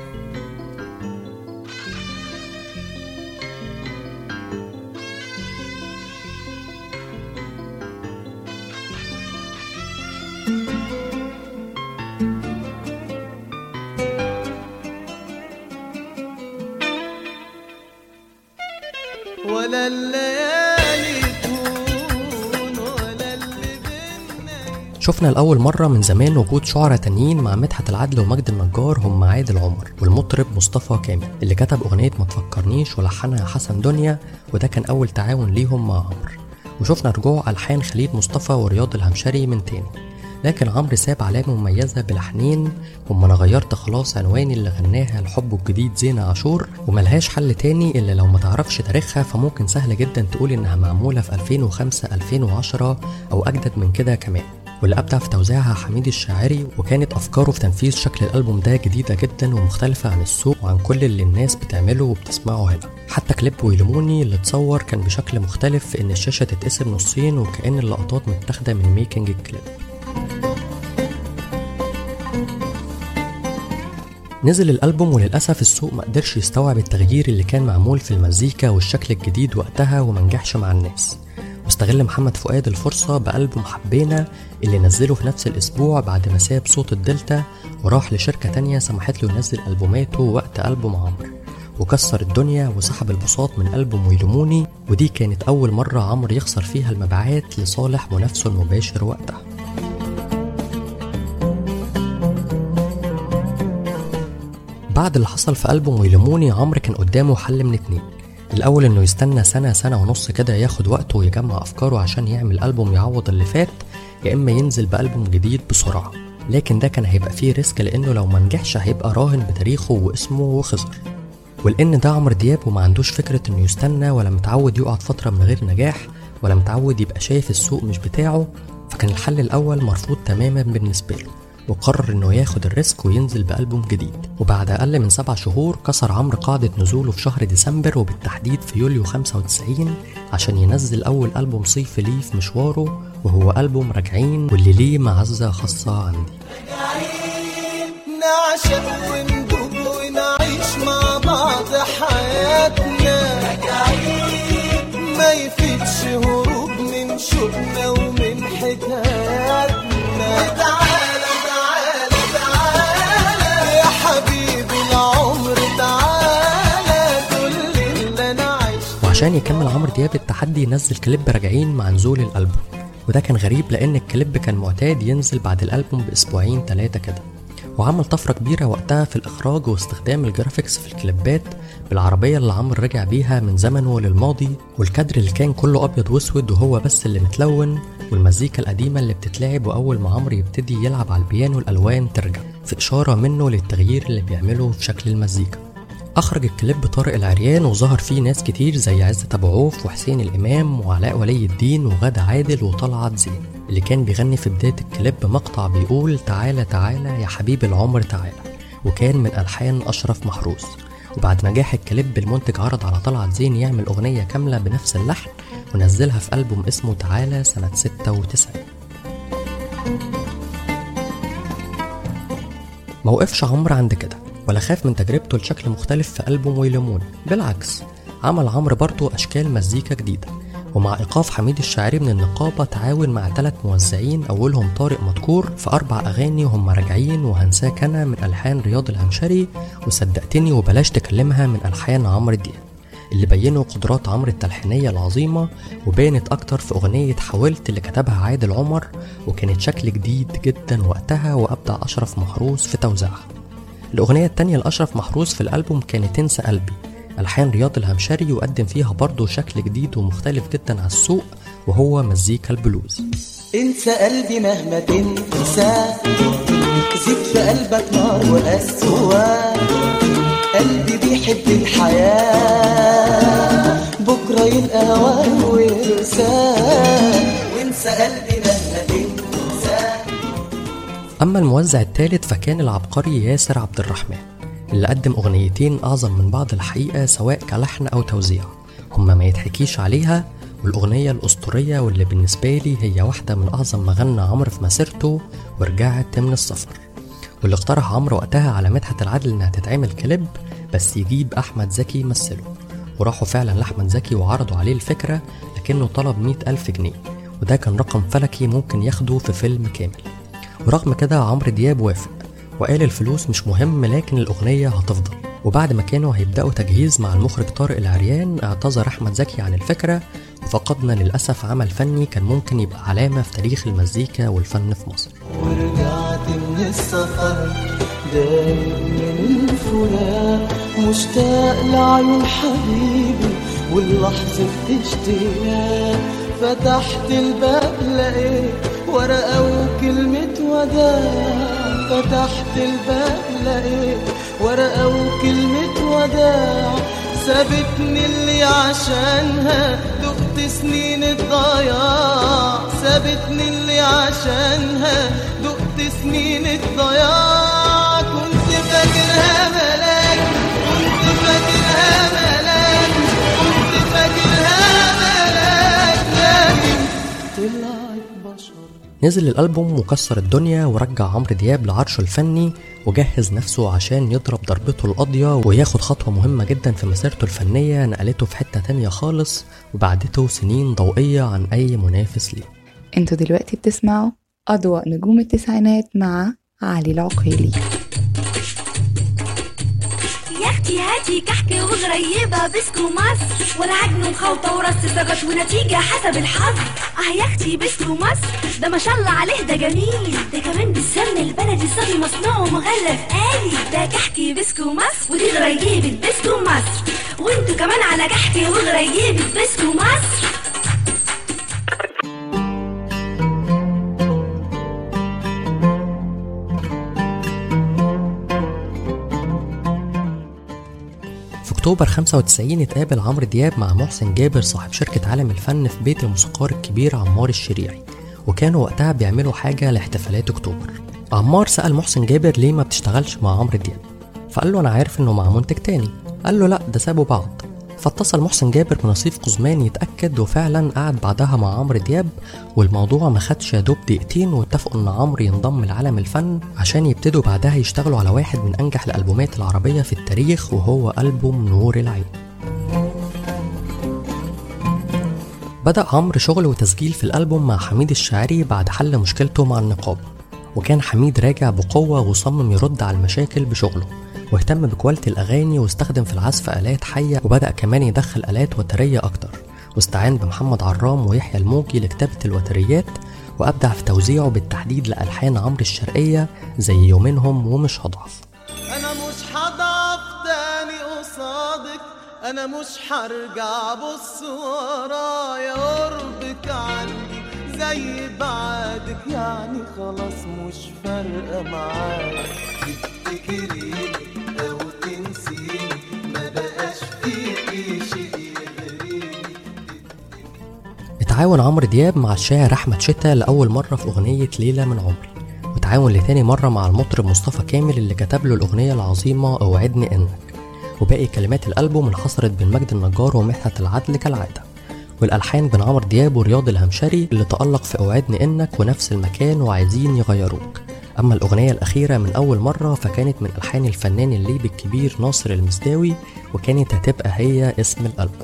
ولا الليالي تكون ولا اللي بينا شفنا لأول مرة من زمان وجود شعراء تانيين مع مدحت العدل ومجد النجار هم عادل عمر والمطرب مصطفى كامل اللي كتب أغنية ما تفكرنيش ولحنها حسن دنيا وده كان أول تعاون ليهم مع عمرو وشفنا رجوع ألحان خليل مصطفى ورياض الهمشري من تاني لكن عمرو ساب علامة مميزة بلحنين هما أنا غيرت خلاص عنواني اللي غناها الحب الجديد زينة عاشور وملهاش حل تاني إلا لو ما تعرفش تاريخها فممكن سهل جدا تقول إنها معمولة في 2005 2010 أو أجدد من كده كمان واللي أبدع في توزيعها حميد الشاعري وكانت أفكاره في تنفيذ شكل الألبوم ده جديدة جدا ومختلفة عن السوق وعن كل اللي الناس بتعمله وبتسمعه هنا حتى كليب ويلموني اللي اتصور كان بشكل مختلف في إن الشاشة تتقسم نصين وكأن اللقطات متاخدة من ميكنج الكليب نزل الألبوم وللأسف السوق مقدرش يستوعب التغيير اللي كان معمول في المزيكا والشكل الجديد وقتها ومنجحش مع الناس واستغل محمد فؤاد الفرصة بألبوم حبينا اللي نزله في نفس الأسبوع بعد ما ساب صوت الدلتا وراح لشركة تانية سمحت له ينزل ألبوماته وقت ألبوم عمرو وكسر الدنيا وسحب البساط من ألبوم ويلوموني ودي كانت أول مرة عمرو يخسر فيها المبيعات لصالح منافسه المباشر وقتها بعد اللي حصل في ألبوم ويلموني عمرو كان قدامه حل من اتنين الأول إنه يستنى سنة سنة ونص كده ياخد وقته ويجمع أفكاره عشان يعمل ألبوم يعوض اللي فات يا إما ينزل بألبوم جديد بسرعة لكن ده كان هيبقى فيه ريسك لأنه لو منجحش هيبقى راهن بتاريخه واسمه وخسر ولأن ده عمرو دياب وما عندوش فكرة إنه يستنى ولا متعود يقعد فترة من غير نجاح ولا متعود يبقى شايف السوق مش بتاعه فكان الحل الأول مرفوض تماما بالنسبة له وقرر انه ياخد الريسك وينزل بألبوم جديد وبعد اقل من سبع شهور كسر عمرو قاعدة نزوله في شهر ديسمبر وبالتحديد في يوليو 95 عشان ينزل اول ألبوم صيفي ليه في مشواره وهو ألبوم راجعين واللي ليه معزة خاصة عندي نعشق وندوب ونعيش مع بعض حياتنا ما يفيدش هروب من شوقنا ومن حكاياتنا تعالى تعالى تعالى يا حبيبي العمر تعالى كل اللي انا عشت وعشان يكمل عمرو دياب التحدي نزل كليب راجعين مع نزول الألبوم وده كان غريب لأن الكليب كان معتاد ينزل بعد الألبوم بأسبوعين تلاتة كده وعمل طفرة كبيرة وقتها في الإخراج واستخدام الجرافيكس في الكليبات بالعربية اللي عمرو رجع بيها من زمنه للماضي والكادر اللي كان كله أبيض وأسود وهو بس اللي متلون والمزيكا القديمة اللي بتتلعب وأول ما عمرو يبتدي يلعب على البيانو الألوان ترجع في إشارة منه للتغيير اللي بيعمله في شكل المزيكا أخرج الكليب طارق العريان وظهر فيه ناس كتير زي عزت أبو عوف وحسين الإمام وعلاء ولي الدين وغادة عادل وطلعت زين اللي كان بيغني في بداية الكليب مقطع بيقول تعالى تعالى يا حبيب العمر تعالى وكان من ألحان أشرف محروس وبعد نجاح الكليب المنتج عرض على طلعت زين يعمل أغنية كاملة بنفس اللحن ونزلها في ألبوم اسمه تعالى سنة 96 موقفش عمرو عند كده ولا خاف من تجربته لشكل مختلف في ألبوم ويلمون بالعكس عمل عمرو برضه أشكال مزيكا جديدة ومع إيقاف حميد الشاعري من النقابة تعاون مع ثلاث موزعين أولهم طارق مدكور في أربع أغاني هم راجعين وهنساك أنا من ألحان رياض الهمشري وصدقتني وبلاش تكلمها من ألحان عمرو دياب اللي بينوا قدرات عمرو التلحينية العظيمة وبانت أكتر في أغنية حاولت اللي كتبها عادل عمر وكانت شكل جديد جدا وقتها وأبدع أشرف محروس في توزيعها الأغنية التانية لأشرف محروس في الألبوم كانت انسى قلبي ألحان رياض الهمشري وقدم فيها برضه شكل جديد ومختلف جدا على السوق وهو مزيكا البلوز انسى قلبي مهما تنسى زيد في قلبك نار وقسوة قلبي بيحب الحياة بكرة يلقى هواه ويرساه وانسى قلبي مهما تنسى أما الموزع الثالث فكان العبقري ياسر عبد الرحمن اللي قدم أغنيتين أعظم من بعض الحقيقة سواء كلحن أو توزيع هما ما يتحكيش عليها والأغنية الأسطورية واللي بالنسبة لي هي واحدة من أعظم ما غنى عمرو في مسيرته ورجعت من السفر واللي اقترح عمرو وقتها على مدحت العدل إنها تتعمل كليب بس يجيب أحمد زكي يمثله وراحوا فعلا لأحمد زكي وعرضوا عليه الفكرة لكنه طلب مئة ألف جنيه وده كان رقم فلكي ممكن ياخده في فيلم كامل ورغم كده عمرو دياب وافق وقال الفلوس مش مهم لكن الأغنية هتفضل وبعد ما كانوا هيبدأوا تجهيز مع المخرج طارق العريان اعتذر أحمد زكي عن الفكرة وفقدنا للأسف عمل فني كان ممكن يبقى علامة في تاريخ المزيكا والفن في مصر ورجعت من السفر دايق من الفراق مشتاق لعيون حبيبي واللحظة اشتياق فتحت الباب لقيت ورقة وكلمة وداع فتحت الباب لقيت ورقة وكلمة وداع سابتني اللي عشانها دقت سنين الضياع سابتني اللي عشانها دقت سنين الضياع كنت فاكرها ملاك كنت فاكرها ملاك كنت فاكرها ملاك لكن طلعت بشر نزل الألبوم وكسر الدنيا ورجع عمرو دياب لعرشه الفني وجهز نفسه عشان يضرب ضربته القاضية وياخد خطوة مهمة جدا في مسيرته الفنية نقلته في حتة تانية خالص وبعدته سنين ضوئية عن أي منافس ليه انتوا دلوقتي بتسمعوا أضواء نجوم التسعينات مع علي العقيلي يا اختي هاتي كحك وغريبة بسكو مصر ولا عجن وخوطة ورص سجط ونتيجة حسب الحظ اه يا اختي بسكو مصر ده ما شاء الله عليه ده جميل ده كمان بالسمن البلدي صافي مصنوع ومغلف آلي ده كحكي بسكو مصر ودي غريبة بسكو مصر وانتوا كمان على كحكي وغريبة بسكو مصر في أكتوبر 95 اتقابل عمرو دياب مع محسن جابر صاحب شركة عالم الفن في بيت الموسيقار الكبير عمار الشريعي وكانوا وقتها بيعملوا حاجة لاحتفالات أكتوبر عمار سأل محسن جابر ليه ما بتشتغلش مع عمرو دياب فقال له أنا عارف إنه مع منتج تاني قال له لأ ده سابوا بعض فاتصل محسن جابر بنصيف قزمان يتأكد وفعلا قعد بعدها مع عمرو دياب والموضوع ما خدش يا دوب دقيقتين واتفقوا إن عمرو ينضم لعالم الفن عشان يبتدوا بعدها يشتغلوا على واحد من أنجح الألبومات العربية في التاريخ وهو ألبوم نور العين بدأ عمرو شغل وتسجيل في الألبوم مع حميد الشاعري بعد حل مشكلته مع النقاب وكان حميد راجع بقوة وصمم يرد على المشاكل بشغله واهتم بكواليتي الأغاني واستخدم في العزف آلات حية وبدأ كمان يدخل آلات وترية أكتر واستعان بمحمد عرام ويحيى الموجي لكتابة الوتريات وأبدع في توزيعه بالتحديد لألحان عمرو الشرقية زي يومينهم ومش هضعف انا مش هضعف تاني قصادك انا مش هرجع بص ورايا قربك عندي زي بعادك يعني خلاص مش فارقه معايا تفتكريني او تنسيني ما بقاش فيكي شيء يغريني اتعاون عمرو دياب مع الشاعر أحمد شتا لأول مرة في أغنية ليلة من عمري وتعاون لتاني مرة مع المطرب مصطفى كامل اللي كتب له الأغنية العظيمة أوعدني إنك وباقي كلمات الألبوم انحصرت بين مجد النجار ومدحت العدل كالعادة والألحان بين عمرو دياب ورياض الهمشري اللي تألق في أوعدني إنك ونفس المكان وعايزين يغيروك أما الأغنية الأخيرة من أول مرة فكانت من ألحان الفنان الليبي الكبير ناصر المسداوي وكانت هتبقى هي اسم الألبوم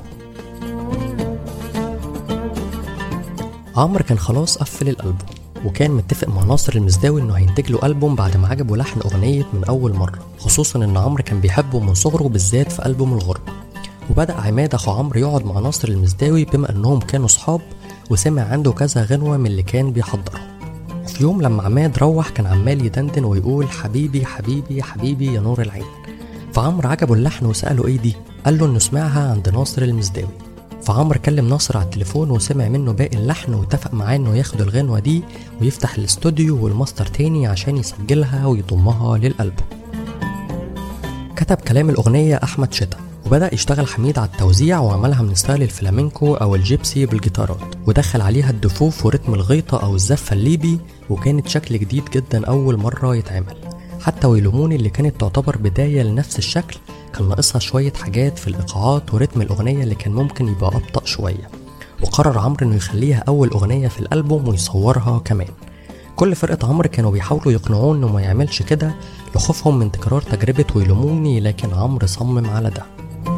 عمرو كان خلاص قفل الألبوم وكان متفق مع ناصر المزداوي انه هينتج له ألبوم بعد ما عجبه لحن أغنية من أول مرة خصوصا ان عمرو كان بيحبه من صغره بالذات في ألبوم الغربة وبدأ عماد أخو عمرو يقعد مع ناصر المزداوي بما انهم كانوا صحاب وسمع عنده كذا غنوة من اللي كان بيحضره في يوم لما عماد روح كان عمال يدندن ويقول حبيبي حبيبي حبيبي يا نور العين فعمرو عجبه اللحن وسأله ايه دي قال له انه سمعها عند ناصر المزداوي فعمرو كلم ناصر على التليفون وسمع منه باقي اللحن واتفق معاه انه ياخد الغنوة دي ويفتح الاستوديو والماستر تاني عشان يسجلها ويضمها للألبوم كتب كلام الأغنية أحمد شتا وبدأ يشتغل حميد على التوزيع وعملها من ستايل الفلامينكو أو الجيبسي بالجيتارات ودخل عليها الدفوف ورتم الغيطة أو الزفة الليبي وكانت شكل جديد جدا أول مرة يتعمل حتى ويلوموني اللي كانت تعتبر بداية لنفس الشكل كان ناقصها شوية حاجات في الإيقاعات ورتم الأغنية اللي كان ممكن يبقى أبطأ شوية وقرر عمرو إنه يخليها أول أغنية في الألبوم ويصورها كمان كل فرقة عمرو كانوا بيحاولوا يقنعوه إنه ما يعملش كده لخوفهم من تكرار تجربة ويلوموني لكن عمرو صمم على ده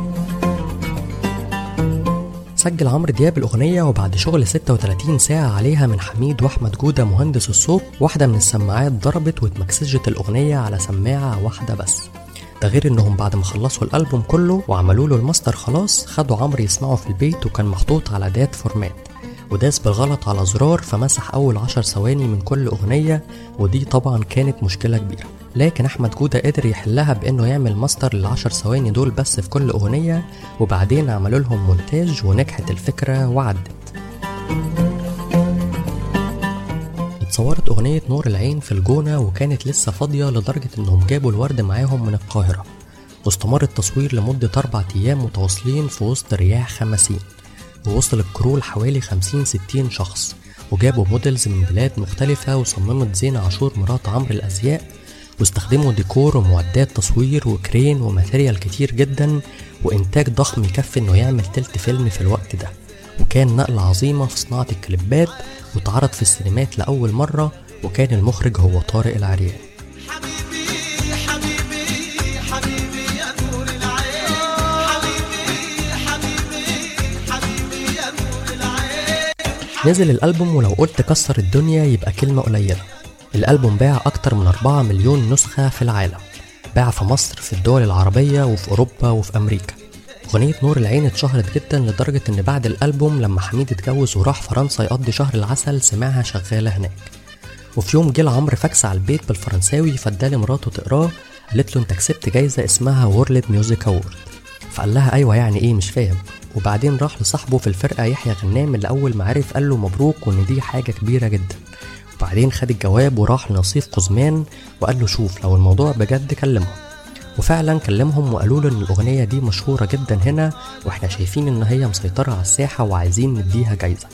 سجل عمرو دياب الأغنية وبعد شغل 36 ساعة عليها من حميد وأحمد جودة مهندس الصوت واحدة من السماعات ضربت واتمكسجت الأغنية على سماعة واحدة بس ده غير انهم بعد ما خلصوا الالبوم كله وعملوا له الماستر خلاص خدوا عمرو يسمعه في البيت وكان محطوط على دات فورمات وداس بالغلط على زرار فمسح اول عشر ثواني من كل اغنية ودي طبعا كانت مشكلة كبيرة لكن احمد جودة قدر يحلها بانه يعمل ماستر للعشر ثواني دول بس في كل اغنية وبعدين عملوا لهم مونتاج ونجحت الفكرة وعدت اتصورت أغنية نور العين في الجونة وكانت لسه فاضية لدرجة إنهم جابوا الورد معاهم من القاهرة واستمر التصوير لمدة أربع أيام متواصلين في وسط رياح خمسين ووصل الكرو لحوالي خمسين ستين شخص وجابوا موديلز من بلاد مختلفة وصممت زينة عاشور مرات عمرو الأزياء واستخدموا ديكور ومعدات تصوير وكرين وماتيريال كتير جدا وإنتاج ضخم يكفي إنه يعمل تلت فيلم في الوقت ده وكان نقلة عظيمة في صناعة الكليبات واتعرض في السينمات لأول مرة وكان المخرج هو طارق العريان حبيبي حبيبي حبيبي يا نور العين حبيبي حبيبي حبيبي يا نور العين نزل الألبوم ولو قلت كسر الدنيا يبقى كلمة قليلة الألبوم باع أكتر من 4 مليون نسخة في العالم باع في مصر في الدول العربية وفي أوروبا وفي أمريكا أغنية نور العين اتشهرت جدا لدرجة إن بعد الألبوم لما حميد اتجوز وراح فرنسا يقضي شهر العسل سمعها شغالة هناك وفي يوم جه لعمرو فاكس على البيت بالفرنساوي فاداه لمراته تقراه قالت له انت كسبت جايزة اسمها وورلد ميوزك أورد فقال لها ايوه يعني ايه مش فاهم وبعدين راح لصاحبه في الفرقة يحيى غنام اللي أول ما عرف قال له مبروك وإن دي حاجة كبيرة جدا وبعدين خد الجواب وراح لنصيف قزمان وقال له شوف لو الموضوع بجد كلمهم وفعلا كلمهم وقالوا له ان الاغنيه دي مشهوره جدا هنا واحنا شايفين ان هي مسيطره على الساحه وعايزين نديها جايزه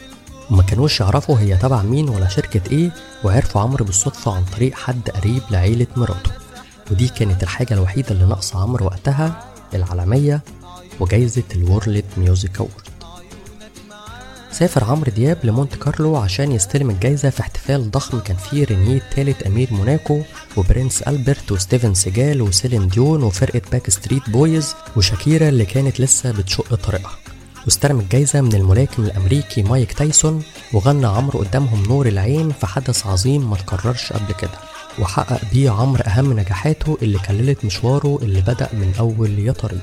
وما كانوش يعرفوا هي تبع مين ولا شركة ايه وعرفوا عمرو بالصدفة عن طريق حد قريب لعيلة مراته ودي كانت الحاجة الوحيدة اللي ناقصة عمرو وقتها العالمية وجايزة الورلد ميوزك أورد سافر عمرو دياب لمونت كارلو عشان يستلم الجايزة في احتفال ضخم كان فيه رينيه تالت أمير موناكو وبرنس ألبرت وستيفن سيجال وسيلين ديون وفرقة باك ستريت بويز وشاكيرا اللي كانت لسه بتشق طريقها واستلم الجايزة من الملاكم الأمريكي مايك تايسون وغنى عمرو قدامهم نور العين في حدث عظيم ما تكررش قبل كده وحقق بيه عمرو أهم نجاحاته اللي كللت مشواره اللي بدأ من أول يا طريق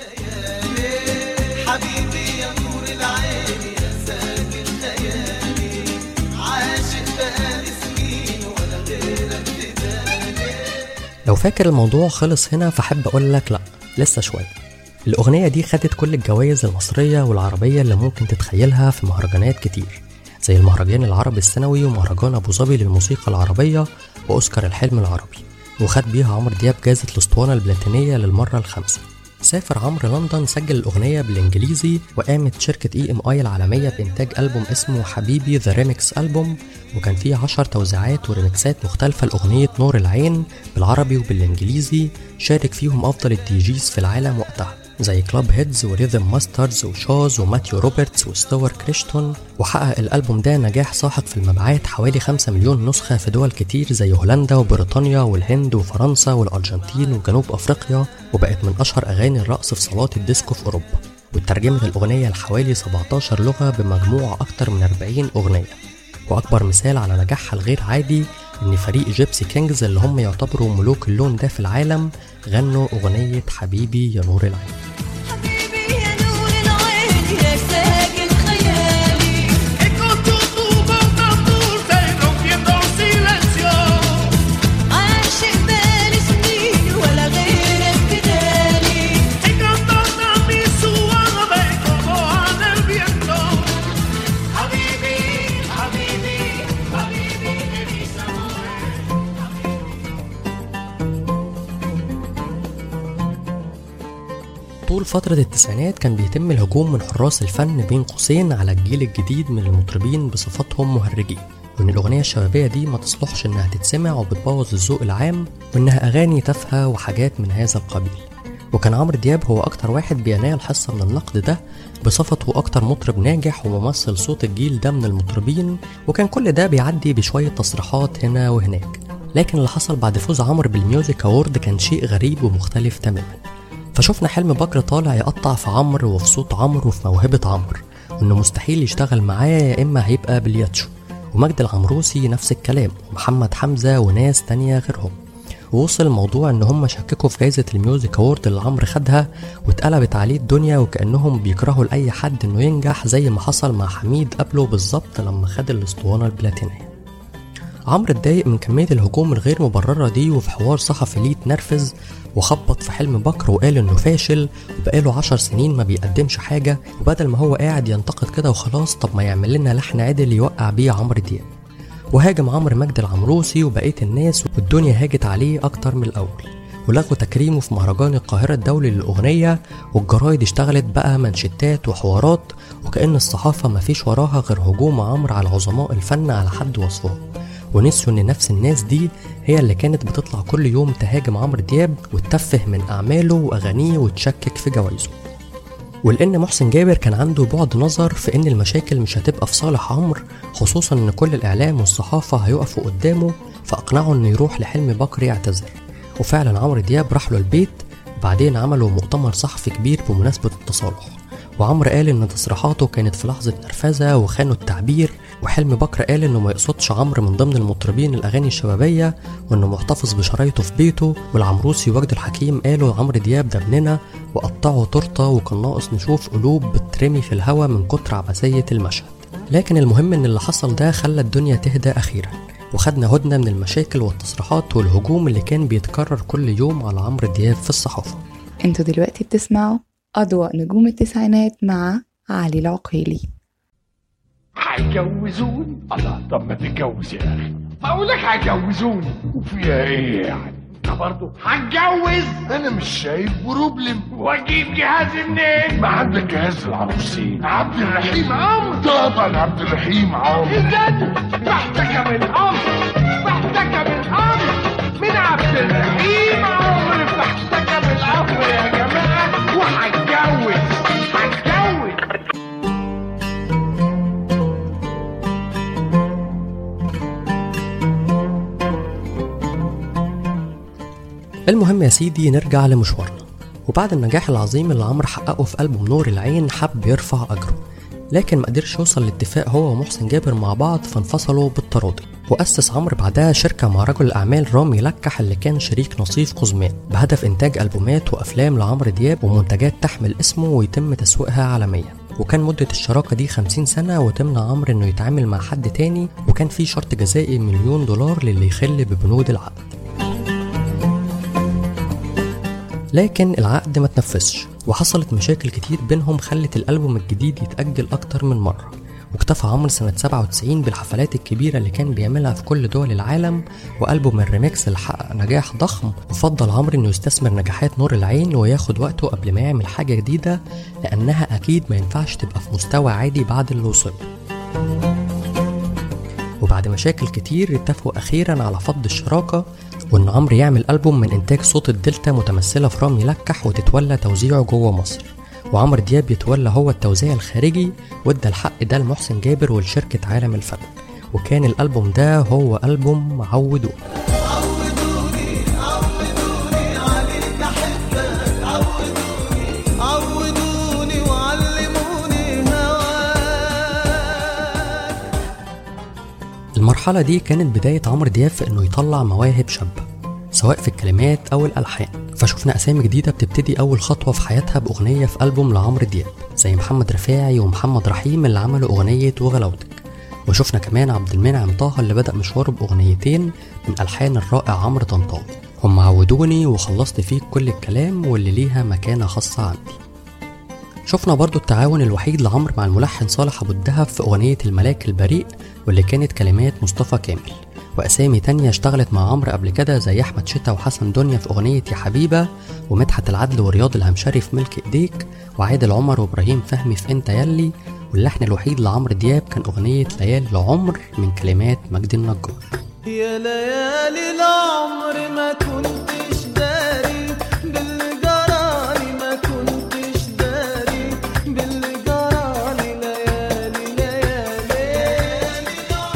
حبيبي يا نور العين يا ساكن خيالي عاشق بقالي سنين ولا غيرك في بالي لو فاكر الموضوع خلص هنا فحب أقول لك لأ لسه شوية الأغنية دي خدت كل الجوائز المصرية والعربية اللي ممكن تتخيلها في مهرجانات كتير زي المهرجان العربي السنوي ومهرجان أبو ظبي للموسيقى العربية وأوسكار الحلم العربي وخد بيها عمرو دياب جائزة الأسطوانة البلاتينية للمرة الخامسة سافر عمرو لندن سجل الأغنية بالإنجليزي وقامت شركة اي ام اي العالمية بإنتاج ألبوم اسمه حبيبي ذا ريميكس ألبوم وكان فيه عشر توزيعات وريميكسات مختلفة لأغنية نور العين بالعربي وبالإنجليزي شارك فيهم أفضل الدي جيز في العالم وقتها زي كلاب هيدز وريذم ماسترز وشاز وماتيو روبرتس وستور كريشتون وحقق الألبوم ده نجاح ساحق في المبيعات حوالي 5 مليون نسخة في دول كتير زي هولندا وبريطانيا والهند وفرنسا والأرجنتين وجنوب أفريقيا وبقت من أشهر أغاني الرقص في صالات الديسكو في أوروبا وترجمت الأغنية لحوالي 17 لغة بمجموع أكتر من 40 أغنية وأكبر مثال على نجاحها الغير عادي إن فريق جيبسي كينجز اللي هم يعتبروا ملوك اللون ده في العالم غنوا أغنية حبيبي يا نور العين حبيبي يا نور العين يا ساكن خيالي E con tu tubo tambor stai rompiendo el silencio عاشق بالي سنين ولا غيرك بدالي Y cantando a mi suave como en el viento Habibi, Habibi, Habibi de mis amores طول فترة التسعينات كان بيتم الهجوم من حراس الفن بين قوسين على الجيل الجديد من المطربين بصفتهم مهرجين وإن الأغنية الشبابية دي ما تصلحش إنها تتسمع وبتبوظ الذوق العام وإنها أغاني تافهة وحاجات من هذا القبيل وكان عمرو دياب هو أكتر واحد بينال حصة من النقد ده بصفته أكتر مطرب ناجح وممثل صوت الجيل ده من المطربين وكان كل ده بيعدي بشوية تصريحات هنا وهناك لكن اللي حصل بعد فوز عمرو بالميوزك أورد كان شيء غريب ومختلف تماما فشفنا حلم بكر طالع يقطع في عمرو وفي صوت عمرو وفي موهبة عمرو وإنه مستحيل يشتغل معاه يا إما هيبقى بالياتشو ومجد العمروسي نفس الكلام ومحمد حمزة وناس تانية غيرهم ووصل الموضوع إن هم شككوا في جايزة الميوزك أورد اللي عمرو خدها واتقلبت عليه الدنيا وكأنهم بيكرهوا لأي حد إنه ينجح زي ما حصل مع حميد قبله بالظبط لما خد الأسطوانة البلاتينية عمرو اتضايق من كمية الهجوم الغير مبررة دي وفي حوار صحفي ليه اتنرفز وخبط في حلم بكر وقال انه فاشل وبقاله عشر سنين ما بيقدمش حاجة وبدل ما هو قاعد ينتقد كده وخلاص طب ما يعمل لنا لحن عدل يوقع بيه عمرو دياب وهاجم عمرو مجد العمروسي وبقية الناس والدنيا هاجت عليه أكتر من الأول ولغوا تكريمه في مهرجان القاهرة الدولي للأغنية والجرايد اشتغلت بقى منشتات وحوارات وكأن الصحافة مفيش وراها غير هجوم عمرو على عظماء الفن على حد وصفهم ونسيوا ان نفس الناس دي هي اللي كانت بتطلع كل يوم تهاجم عمرو دياب وتتفه من اعماله واغانيه وتشكك في جوائزه ولان محسن جابر كان عنده بعد نظر في ان المشاكل مش هتبقى في صالح عمرو خصوصا ان كل الاعلام والصحافه هيقفوا قدامه فاقنعه انه يروح لحلمي بكر يعتذر وفعلا عمرو دياب راح له البيت بعدين عملوا مؤتمر صحفي كبير بمناسبه التصالح وعمرو قال ان تصريحاته كانت في لحظه نرفزه وخانوا التعبير وحلمي بكر قال انه ما يقصدش عمرو من ضمن المطربين الاغاني الشبابيه وانه محتفظ بشرايطه في بيته والعمروسي وجد الحكيم قالوا عمرو دياب ده ابننا وقطعوا تورته وكان ناقص نشوف قلوب بترمي في الهوا من كتر عبثيه المشهد لكن المهم ان اللي حصل ده خلى الدنيا تهدى اخيرا وخدنا هدنه من المشاكل والتصريحات والهجوم اللي كان بيتكرر كل يوم على عمرو دياب في الصحافه انتوا دلوقتي بتسمعوا أضواء نجوم التسعينات مع علي العقيلي هيجوزوني الله طب ما تتجوز يا اخي اقول لك هيجوزوني وفيها ايه يعني برضه هتجوز انا مش شايف بروبلم واجيب جهاز منين ما عندك جهاز العروسين عبد الرحيم عمرو طبعا عبد الرحيم عمرو اذا محتكم الامر محتكم الامر من عبد الرحيم عمرو محتكم الامر يا جماعه وهتجوز هتجوز المهم يا سيدي نرجع لمشوارنا وبعد النجاح العظيم اللي عمرو حققه في ألبوم نور العين حب يرفع أجره لكن ما قدرش يوصل لاتفاق هو ومحسن جابر مع بعض فانفصلوا بالتراضي وأسس عمرو بعدها شركة مع رجل الأعمال رامي لكح اللي كان شريك نصيف قزمان بهدف إنتاج ألبومات وأفلام لعمرو دياب ومنتجات تحمل اسمه ويتم تسويقها عالميا وكان مدة الشراكة دي 50 سنة وتمنع عمرو إنه يتعامل مع حد تاني وكان في شرط جزائي مليون دولار للي يخل ببنود العقد لكن العقد ما تنفذش وحصلت مشاكل كتير بينهم خلت الألبوم الجديد يتأجل أكتر من مرة واكتفى عمرو سنة 97 بالحفلات الكبيرة اللي كان بيعملها في كل دول العالم وألبوم الريميكس اللي حقق نجاح ضخم وفضل عمرو إنه يستثمر نجاحات نور العين وياخد وقته قبل ما يعمل حاجة جديدة لأنها أكيد ما ينفعش تبقى في مستوى عادي بعد اللي وصل وبعد مشاكل كتير اتفقوا أخيرا على فض الشراكة وإن عمرو يعمل ألبوم من إنتاج صوت الدلتا متمثلة في رامي لكح وتتولى توزيعه جوه مصر وعمرو دياب يتولى هو التوزيع الخارجي وادى الحق ده لمحسن جابر ولشركة عالم الفن وكان الألبوم ده هو ألبوم عودون عودوني وعلموني هواك المرحلة دي كانت بداية عمرو دياب في إنه يطلع مواهب شابة سواء في الكلمات أو الألحان فشفنا أسامي جديدة بتبتدي أول خطوة في حياتها بأغنية في ألبوم لعمرو دياب زي محمد رفاعي ومحمد رحيم اللي عملوا أغنية وغلاوتك وشفنا كمان عبد المنعم طه اللي بدأ مشواره بأغنيتين من ألحان الرائع عمرو طنطاوي هم عودوني وخلصت فيك كل الكلام واللي ليها مكانة خاصة عندي شفنا برضو التعاون الوحيد لعمرو مع الملحن صالح أبو الدهب في أغنية الملاك البريء واللي كانت كلمات مصطفى كامل وأسامي تانية اشتغلت مع عمرو قبل كده زي أحمد شتا وحسن دنيا في أغنية يا حبيبة ومدحت العدل ورياض الهمشري في ملك إيديك وعادل عمر وإبراهيم فهمي في أنت يلي واللحن الوحيد لعمرو دياب كان أغنية ليالي العمر من كلمات مجدي النجار يا ليالي العمر ما كنتش داري باللي جرالي ما كنتش داري باللي جرالي ليالي ليالي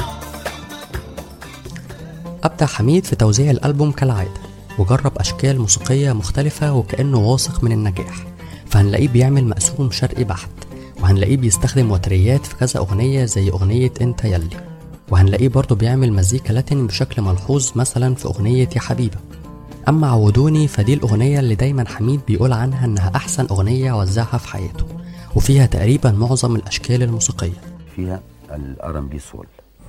أبدع حميد في توزيع الألبوم كالعادة وجرب أشكال موسيقية مختلفة وكأنه واثق من النجاح فهنلاقيه بيعمل مقسوم شرقي بحت وهنلاقيه بيستخدم وتريات في كذا أغنية زي أغنية أنت يلي وهنلاقيه برضه بيعمل مزيكا لاتين بشكل ملحوظ مثلا في أغنية يا حبيبة أما عودوني فدي الأغنية اللي دايما حميد بيقول عنها إنها أحسن أغنية وزعها في حياته وفيها تقريبا معظم الأشكال الموسيقية فيها الار ام بي سول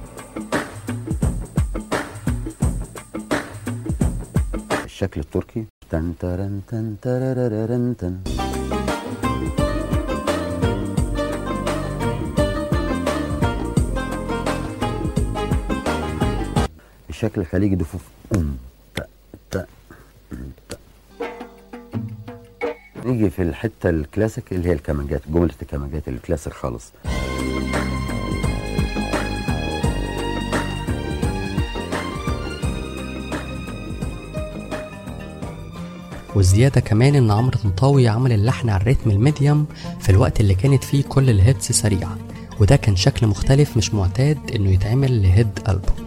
الشكل التركي تن ترن تن تررررن تن الشكل الخليجي دفوف أم تا تا أم، تا نيجي في الحته الكلاسيك اللي هي الكمانجات جمله الكمانجات الكلاسيك خالص والزيادة كمان إن عمرو طنطاوي عمل اللحن على الريتم الميديم في الوقت اللي كانت فيه كل الهيتس سريعة وده كان شكل مختلف مش معتاد إنه يتعمل لهيد ألبوم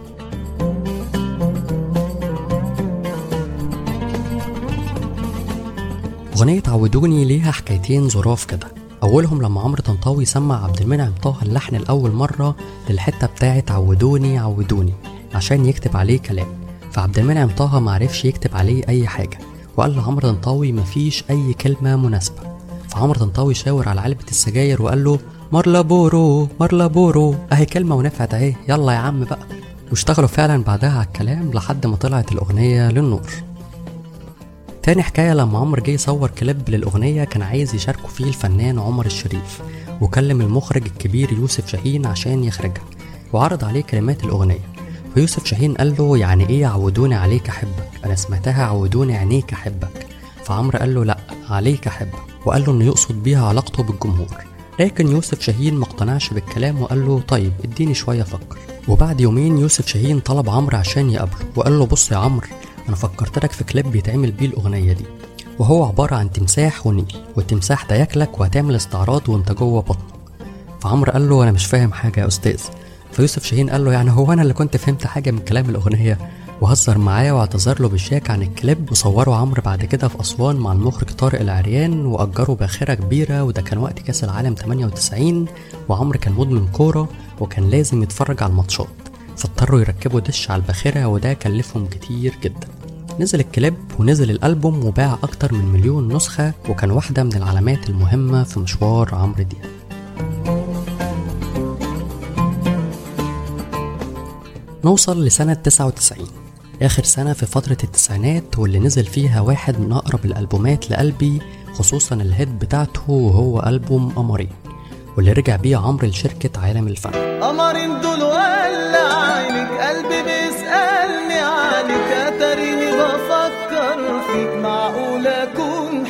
أغنية عودوني ليها حكايتين ظراف كده أولهم لما عمرو طنطاوي سمع عبد المنعم طه اللحن لأول مرة للحتة بتاعة عودوني عودوني عشان يكتب عليه كلام فعبد المنعم طه معرفش يكتب عليه أي حاجة وقال لعمرو طنطاوي مفيش أي كلمة مناسبة فعمرو طنطاوي شاور على علبة السجاير وقال له مرلا بورو مرلا بورو أهي كلمة ونفعت أهي يلا يا عم بقى واشتغلوا فعلا بعدها على الكلام لحد ما طلعت الأغنية للنور تاني حكاية لما عمرو جه يصور كليب للأغنية كان عايز يشاركوا فيه الفنان عمر الشريف وكلم المخرج الكبير يوسف شاهين عشان يخرجها وعرض عليه كلمات الأغنية فيوسف شاهين قال له يعني ايه عودوني عليك احبك انا سمعتها عودوني عينيك احبك فعمرو قال له لا عليك احبك وقال له انه يقصد بيها علاقته بالجمهور لكن يوسف شاهين ما اقتنعش بالكلام وقال له طيب اديني شويه افكر وبعد يومين يوسف شاهين طلب عمرو عشان يقابله وقال له بص يا عمرو انا فكرت لك في كليب بيتعمل بيه الاغنيه دي وهو عباره عن تمساح ونيل والتمساح ده ياكلك وهتعمل استعراض وانت جوه بطنه فعمرو قال له انا مش فاهم حاجه يا استاذ فيوسف شاهين قال له يعني هو انا اللي كنت فهمت حاجه من كلام الاغنيه وهزر معاه واعتذر له بالشياكة عن الكليب وصوروا عمرو بعد كده في أسوان مع المخرج طارق العريان وأجروا باخرة كبيرة وده كان وقت كأس العالم 98 وعمرو كان مدمن كورة وكان لازم يتفرج على الماتشات فاضطروا يركبوا دش على الباخرة وده كلفهم كتير جدا نزل الكليب ونزل الألبوم وباع أكتر من مليون نسخة وكان واحدة من العلامات المهمة في مشوار عمرو دياب نوصل لسنة 99 آخر سنة في فترة التسعينات واللي نزل فيها واحد من أقرب الألبومات لقلبي خصوصا الهيد بتاعته وهو ألبوم قمرين واللي رجع بيه عمرو لشركة عالم الفن قمرين دول ولا عينك قلبي بيسألني عنك اتريني بفكر فيك معقول اكون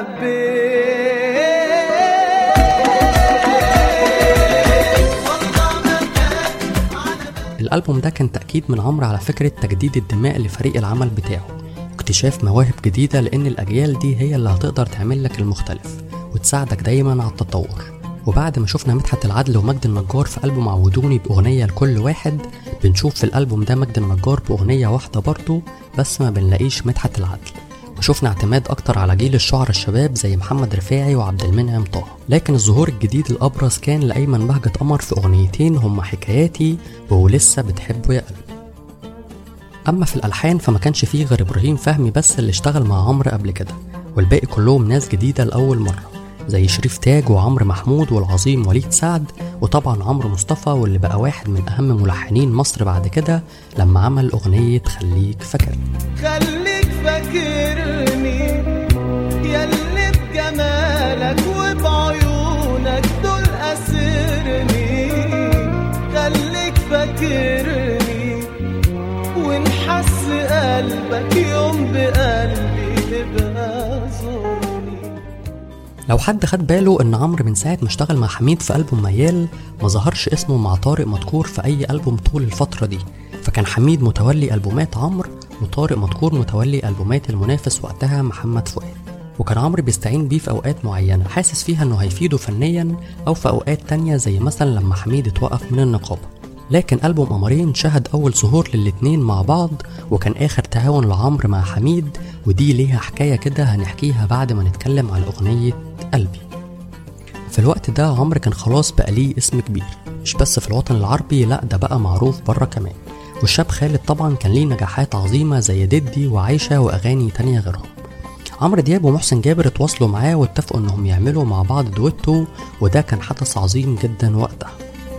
حبيت الألبوم ده كان تأكيد من عمرو على فكرة تجديد الدماء لفريق العمل بتاعه واكتشاف مواهب جديدة لأن الأجيال دي هي اللي هتقدر تعمل لك المختلف وتساعدك دايما على التطور وبعد ما شفنا مدحت العدل ومجد النجار في ألبوم عودوني بأغنية لكل واحد بنشوف في الألبوم ده مجد النجار بأغنية واحدة برضه بس ما بنلاقيش مدحت العدل وشفنا اعتماد أكتر على جيل الشعراء الشباب زي محمد رفاعي وعبد المنعم طه لكن الظهور الجديد الأبرز كان لأيمن بهجة قمر في أغنيتين هما حكاياتي ولسه بتحبه يا قلبي أما في الألحان فما كانش فيه غير إبراهيم فهمي بس اللي اشتغل مع عمرو قبل كده والباقي كلهم ناس جديدة لأول مرة زي شريف تاج وعمرو محمود والعظيم وليد سعد وطبعا عمرو مصطفى واللي بقى واحد من أهم ملحنين مصر بعد كده لما عمل أغنية خليك فاكرني خليك فاكرني ياللي بجمالك وبعيونك دول أسرني خليك فاكرني ونحس قلبك يوم بقلبي تبقى زورني لو حد خد باله ان عمرو من ساعه ما اشتغل مع حميد في البوم ميال ما ظهرش اسمه مع طارق مدكور في اي البوم طول الفتره دي فكان حميد متولي البومات عمرو وطارق مدكور متولي البومات المنافس وقتها محمد فؤاد وكان عمرو بيستعين بيه في اوقات معينه حاسس فيها انه هيفيده فنيا او في اوقات تانية زي مثلا لما حميد اتوقف من النقابه لكن ألبوم قمرين شهد أول ظهور للاتنين مع بعض وكان آخر تعاون لعمرو مع حميد ودي ليها حكاية كده هنحكيها بعد ما نتكلم على أغنية قلبي في الوقت ده عمرو كان خلاص بقى ليه اسم كبير مش بس في الوطن العربي لا ده بقى معروف بره كمان والشاب خالد طبعا كان ليه نجاحات عظيمة زي ديدي وعايشة وأغاني تانية غيرهم عمرو دياب ومحسن جابر اتواصلوا معاه واتفقوا انهم يعملوا مع بعض دويتو وده كان حدث عظيم جدا وقتها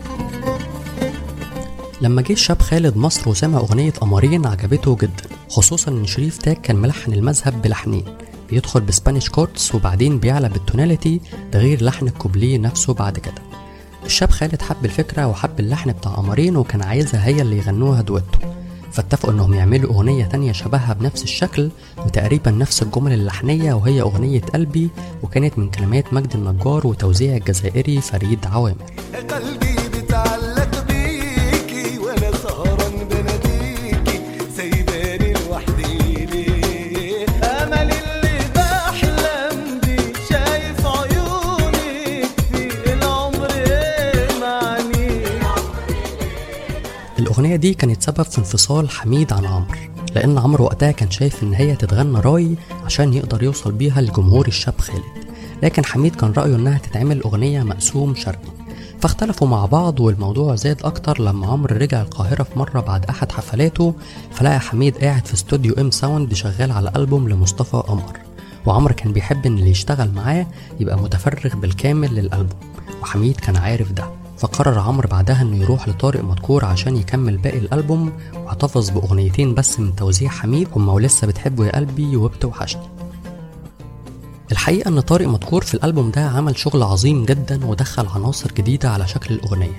لما جه الشاب خالد مصر وسمع أغنية قمرين عجبته جدا خصوصا إن شريف تاج كان ملحن المذهب بلحنين بيدخل بسبانيش كورتس وبعدين بيعلى بالتوناليتي ده غير لحن الكوبليه نفسه بعد كده الشاب خالد حب الفكرة وحب اللحن بتاع قمرين وكان عايزها هي اللي يغنوها دويتو فاتفقوا انهم يعملوا اغنية تانية شبهها بنفس الشكل وتقريبا نفس الجمل اللحنية وهي اغنية قلبي وكانت من كلمات مجد النجار وتوزيع الجزائري فريد عوامر قلبي بتعلق بيكي وانا سهران بناديكي سايباني لوحدي ليه امل اللي بحلم بيه شايف عيونك في العمر معني الأغنية دي كانت سبب في انفصال حميد عن عمرو لأن عمرو وقتها كان شايف إن هي تتغنى راي عشان يقدر يوصل بيها لجمهور الشاب خالد لكن حميد كان رأيه إنها تتعمل أغنية مقسوم شرقي فاختلفوا مع بعض والموضوع زاد أكتر لما عمرو رجع القاهرة في مرة بعد أحد حفلاته فلقى حميد قاعد في استوديو ام ساوند شغال على ألبوم لمصطفى قمر وعمرو كان بيحب إن اللي يشتغل معاه يبقى متفرغ بالكامل للألبوم وحميد كان عارف ده فقرر عمرو بعدها انه يروح لطارق مدكور عشان يكمل باقي الالبوم واحتفظ باغنيتين بس من توزيع حميد هما ولسه بتحبه يا قلبي وبتوحشني الحقيقة إن طارق مدكور في الألبوم ده عمل شغل عظيم جدا ودخل عناصر جديدة على شكل الأغنية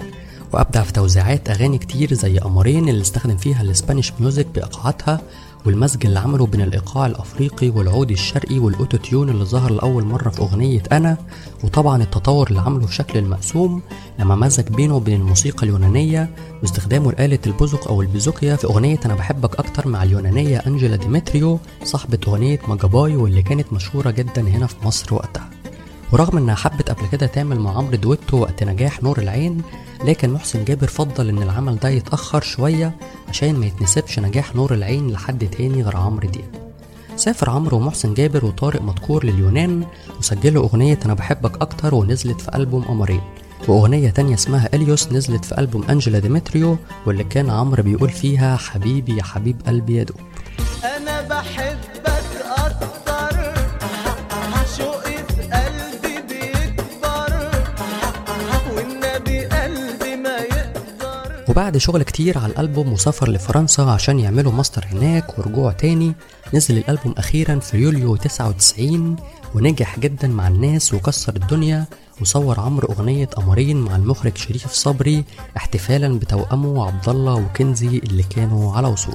وأبدع في توزيعات أغاني كتير زي قمرين اللي استخدم فيها الاسبانيش ميوزك بإيقاعاتها والمزج اللي عمله بين الإيقاع الأفريقي والعود الشرقي والأوتو تيون اللي ظهر لأول مرة في أغنية أنا وطبعا التطور اللي عمله في شكل المقسوم لما مزج بينه وبين الموسيقى اليونانية واستخدامه لآلة البوزوك أو البيزوكيا في أغنية أنا بحبك أكتر مع اليونانية أنجيلا ديمتريو صاحبة أغنية ماجاباي واللي كانت مشهورة جدا هنا في مصر وقتها ورغم انها حبت قبل كده تعمل مع عمرو دويتو وقت نجاح نور العين لكن محسن جابر فضل ان العمل ده يتأخر شوية عشان ما يتنسبش نجاح نور العين لحد تاني غير عمرو دياب سافر عمرو ومحسن جابر وطارق مدكور لليونان وسجلوا أغنية أنا بحبك أكتر ونزلت في ألبوم قمرين وأغنية تانية اسمها إليوس نزلت في ألبوم أنجيلا ديمتريو واللي كان عمرو بيقول فيها حبيبي يا حبيب قلبي يا دوب انا بحبك اكتر شوقي في قلبي بيكبر والنبي قلبي ما يقدر وبعد شغل كتير على الألبوم وسفر لفرنسا عشان يعملوا ماستر هناك ورجوع تاني نزل الألبوم أخيرا في يوليو 99 ونجح جدا مع الناس وكسر الدنيا وصور عمرو أغنية قمرين مع المخرج شريف صبري احتفالا بتوأمه عبد الله وكنزي اللي كانوا على وصول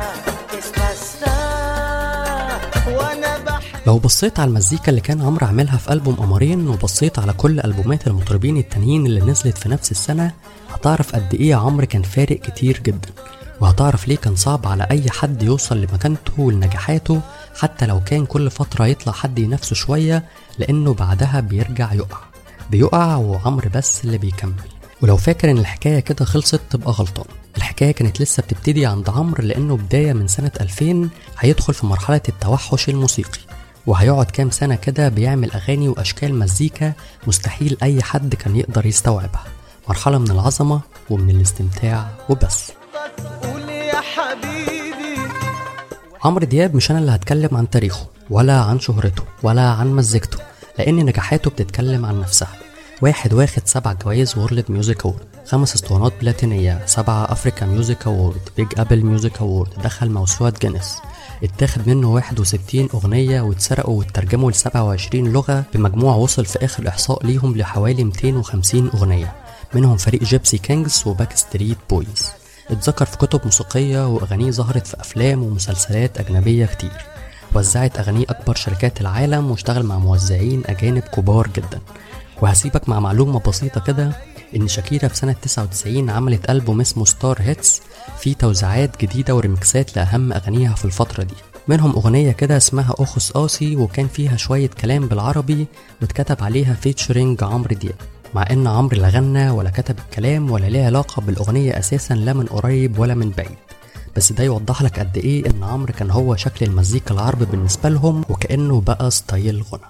وانا بحب لو بصيت على المزيكا اللي كان عمرو عاملها في ألبوم قمرين وبصيت على كل ألبومات المطربين التانيين اللي نزلت في نفس السنة هتعرف قد إيه عمرو كان فارق كتير جدا وهتعرف ليه كان صعب على أي حد يوصل لمكانته ولنجاحاته حتى لو كان كل فترة يطلع حد ينافسه شوية لأنه بعدها بيرجع يقع بيقع وعمرو بس اللي بيكمل ولو فاكر ان الحكايه كده خلصت تبقى غلطان الحكايه كانت لسه بتبتدي عند عمرو لانه بدايه من سنه 2000 هيدخل في مرحله التوحش الموسيقي وهيقعد كام سنه كده بيعمل اغاني واشكال مزيكا مستحيل اي حد كان يقدر يستوعبها مرحله من العظمه ومن الاستمتاع وبس قول يا حبيبي عمرو دياب مش انا اللي هتكلم عن تاريخه ولا عن شهرته ولا عن مزيكته لان نجاحاته بتتكلم عن نفسها واحد واخد سبع جوائز وورلد ميوزك أورد خمس اسطوانات بلاتينية سبعة أفريكا ميوزك أورد بيج أبل ميوزك أورد دخل موسوعة جينيس اتاخد منه 61 أغنية واتسرقوا واترجموا ل 27 لغة بمجموع وصل في آخر إحصاء ليهم لحوالي 250 أغنية منهم فريق جيبسي كينجز وباك ستريت بويز اتذكر في كتب موسيقية وأغانيه ظهرت في أفلام ومسلسلات أجنبية كتير وزعت أغانيه أكبر شركات العالم واشتغل مع موزعين أجانب كبار جدا وهسيبك مع معلومة بسيطة كده إن شاكيرا في سنة 99 عملت ألبوم اسمه ستار هيتس فيه توزيعات جديدة وريمكسات لأهم أغانيها في الفترة دي منهم أغنية كده اسمها أخس قاسي وكان فيها شوية كلام بالعربي واتكتب عليها فيتشرنج عمرو دياب مع إن عمرو لا غنى ولا كتب الكلام ولا ليه علاقة بالأغنية أساسا لا من قريب ولا من بعيد بس ده يوضح لك قد إيه إن عمرو كان هو شكل المزيكا العربي بالنسبة لهم وكأنه بقى ستايل غنى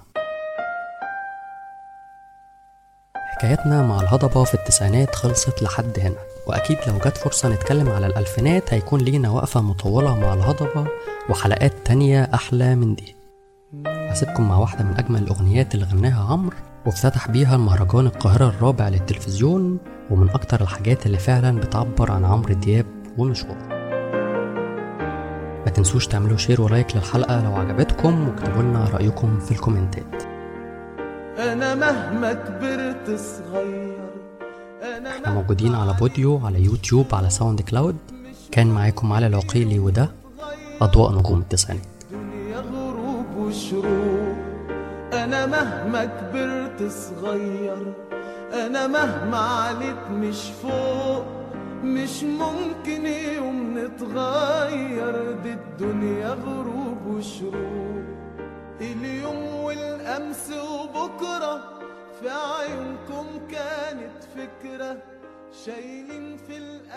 حكايتنا مع الهضبة في التسعينات خلصت لحد هنا وأكيد لو جت فرصة نتكلم على الألفينات هيكون لينا وقفة مطولة مع الهضبة وحلقات تانية أحلى من دي هسيبكم مع واحدة من أجمل الأغنيات اللي غناها عمرو وافتتح بيها المهرجان القاهرة الرابع للتلفزيون ومن أكتر الحاجات اللي فعلا بتعبر عن عمرو دياب ومشواره ما تنسوش تعملوا شير ولايك للحلقة لو عجبتكم واكتبوا لنا رأيكم في الكومنتات انا مهما كبرت صغير انا احنا موجودين على بوديو على يوتيوب على ساوند كلاود كان معاكم علي العقيلي وده أضواء نجوم التسعينات دنيا غروب وشروق انا مهما كبرت صغير انا مهما عليت مش فوق مش ممكن يوم نتغير دي الدنيا غروب وشروق اليوم والامس وبكره في عيونكم كانت فكره شايلين في القلب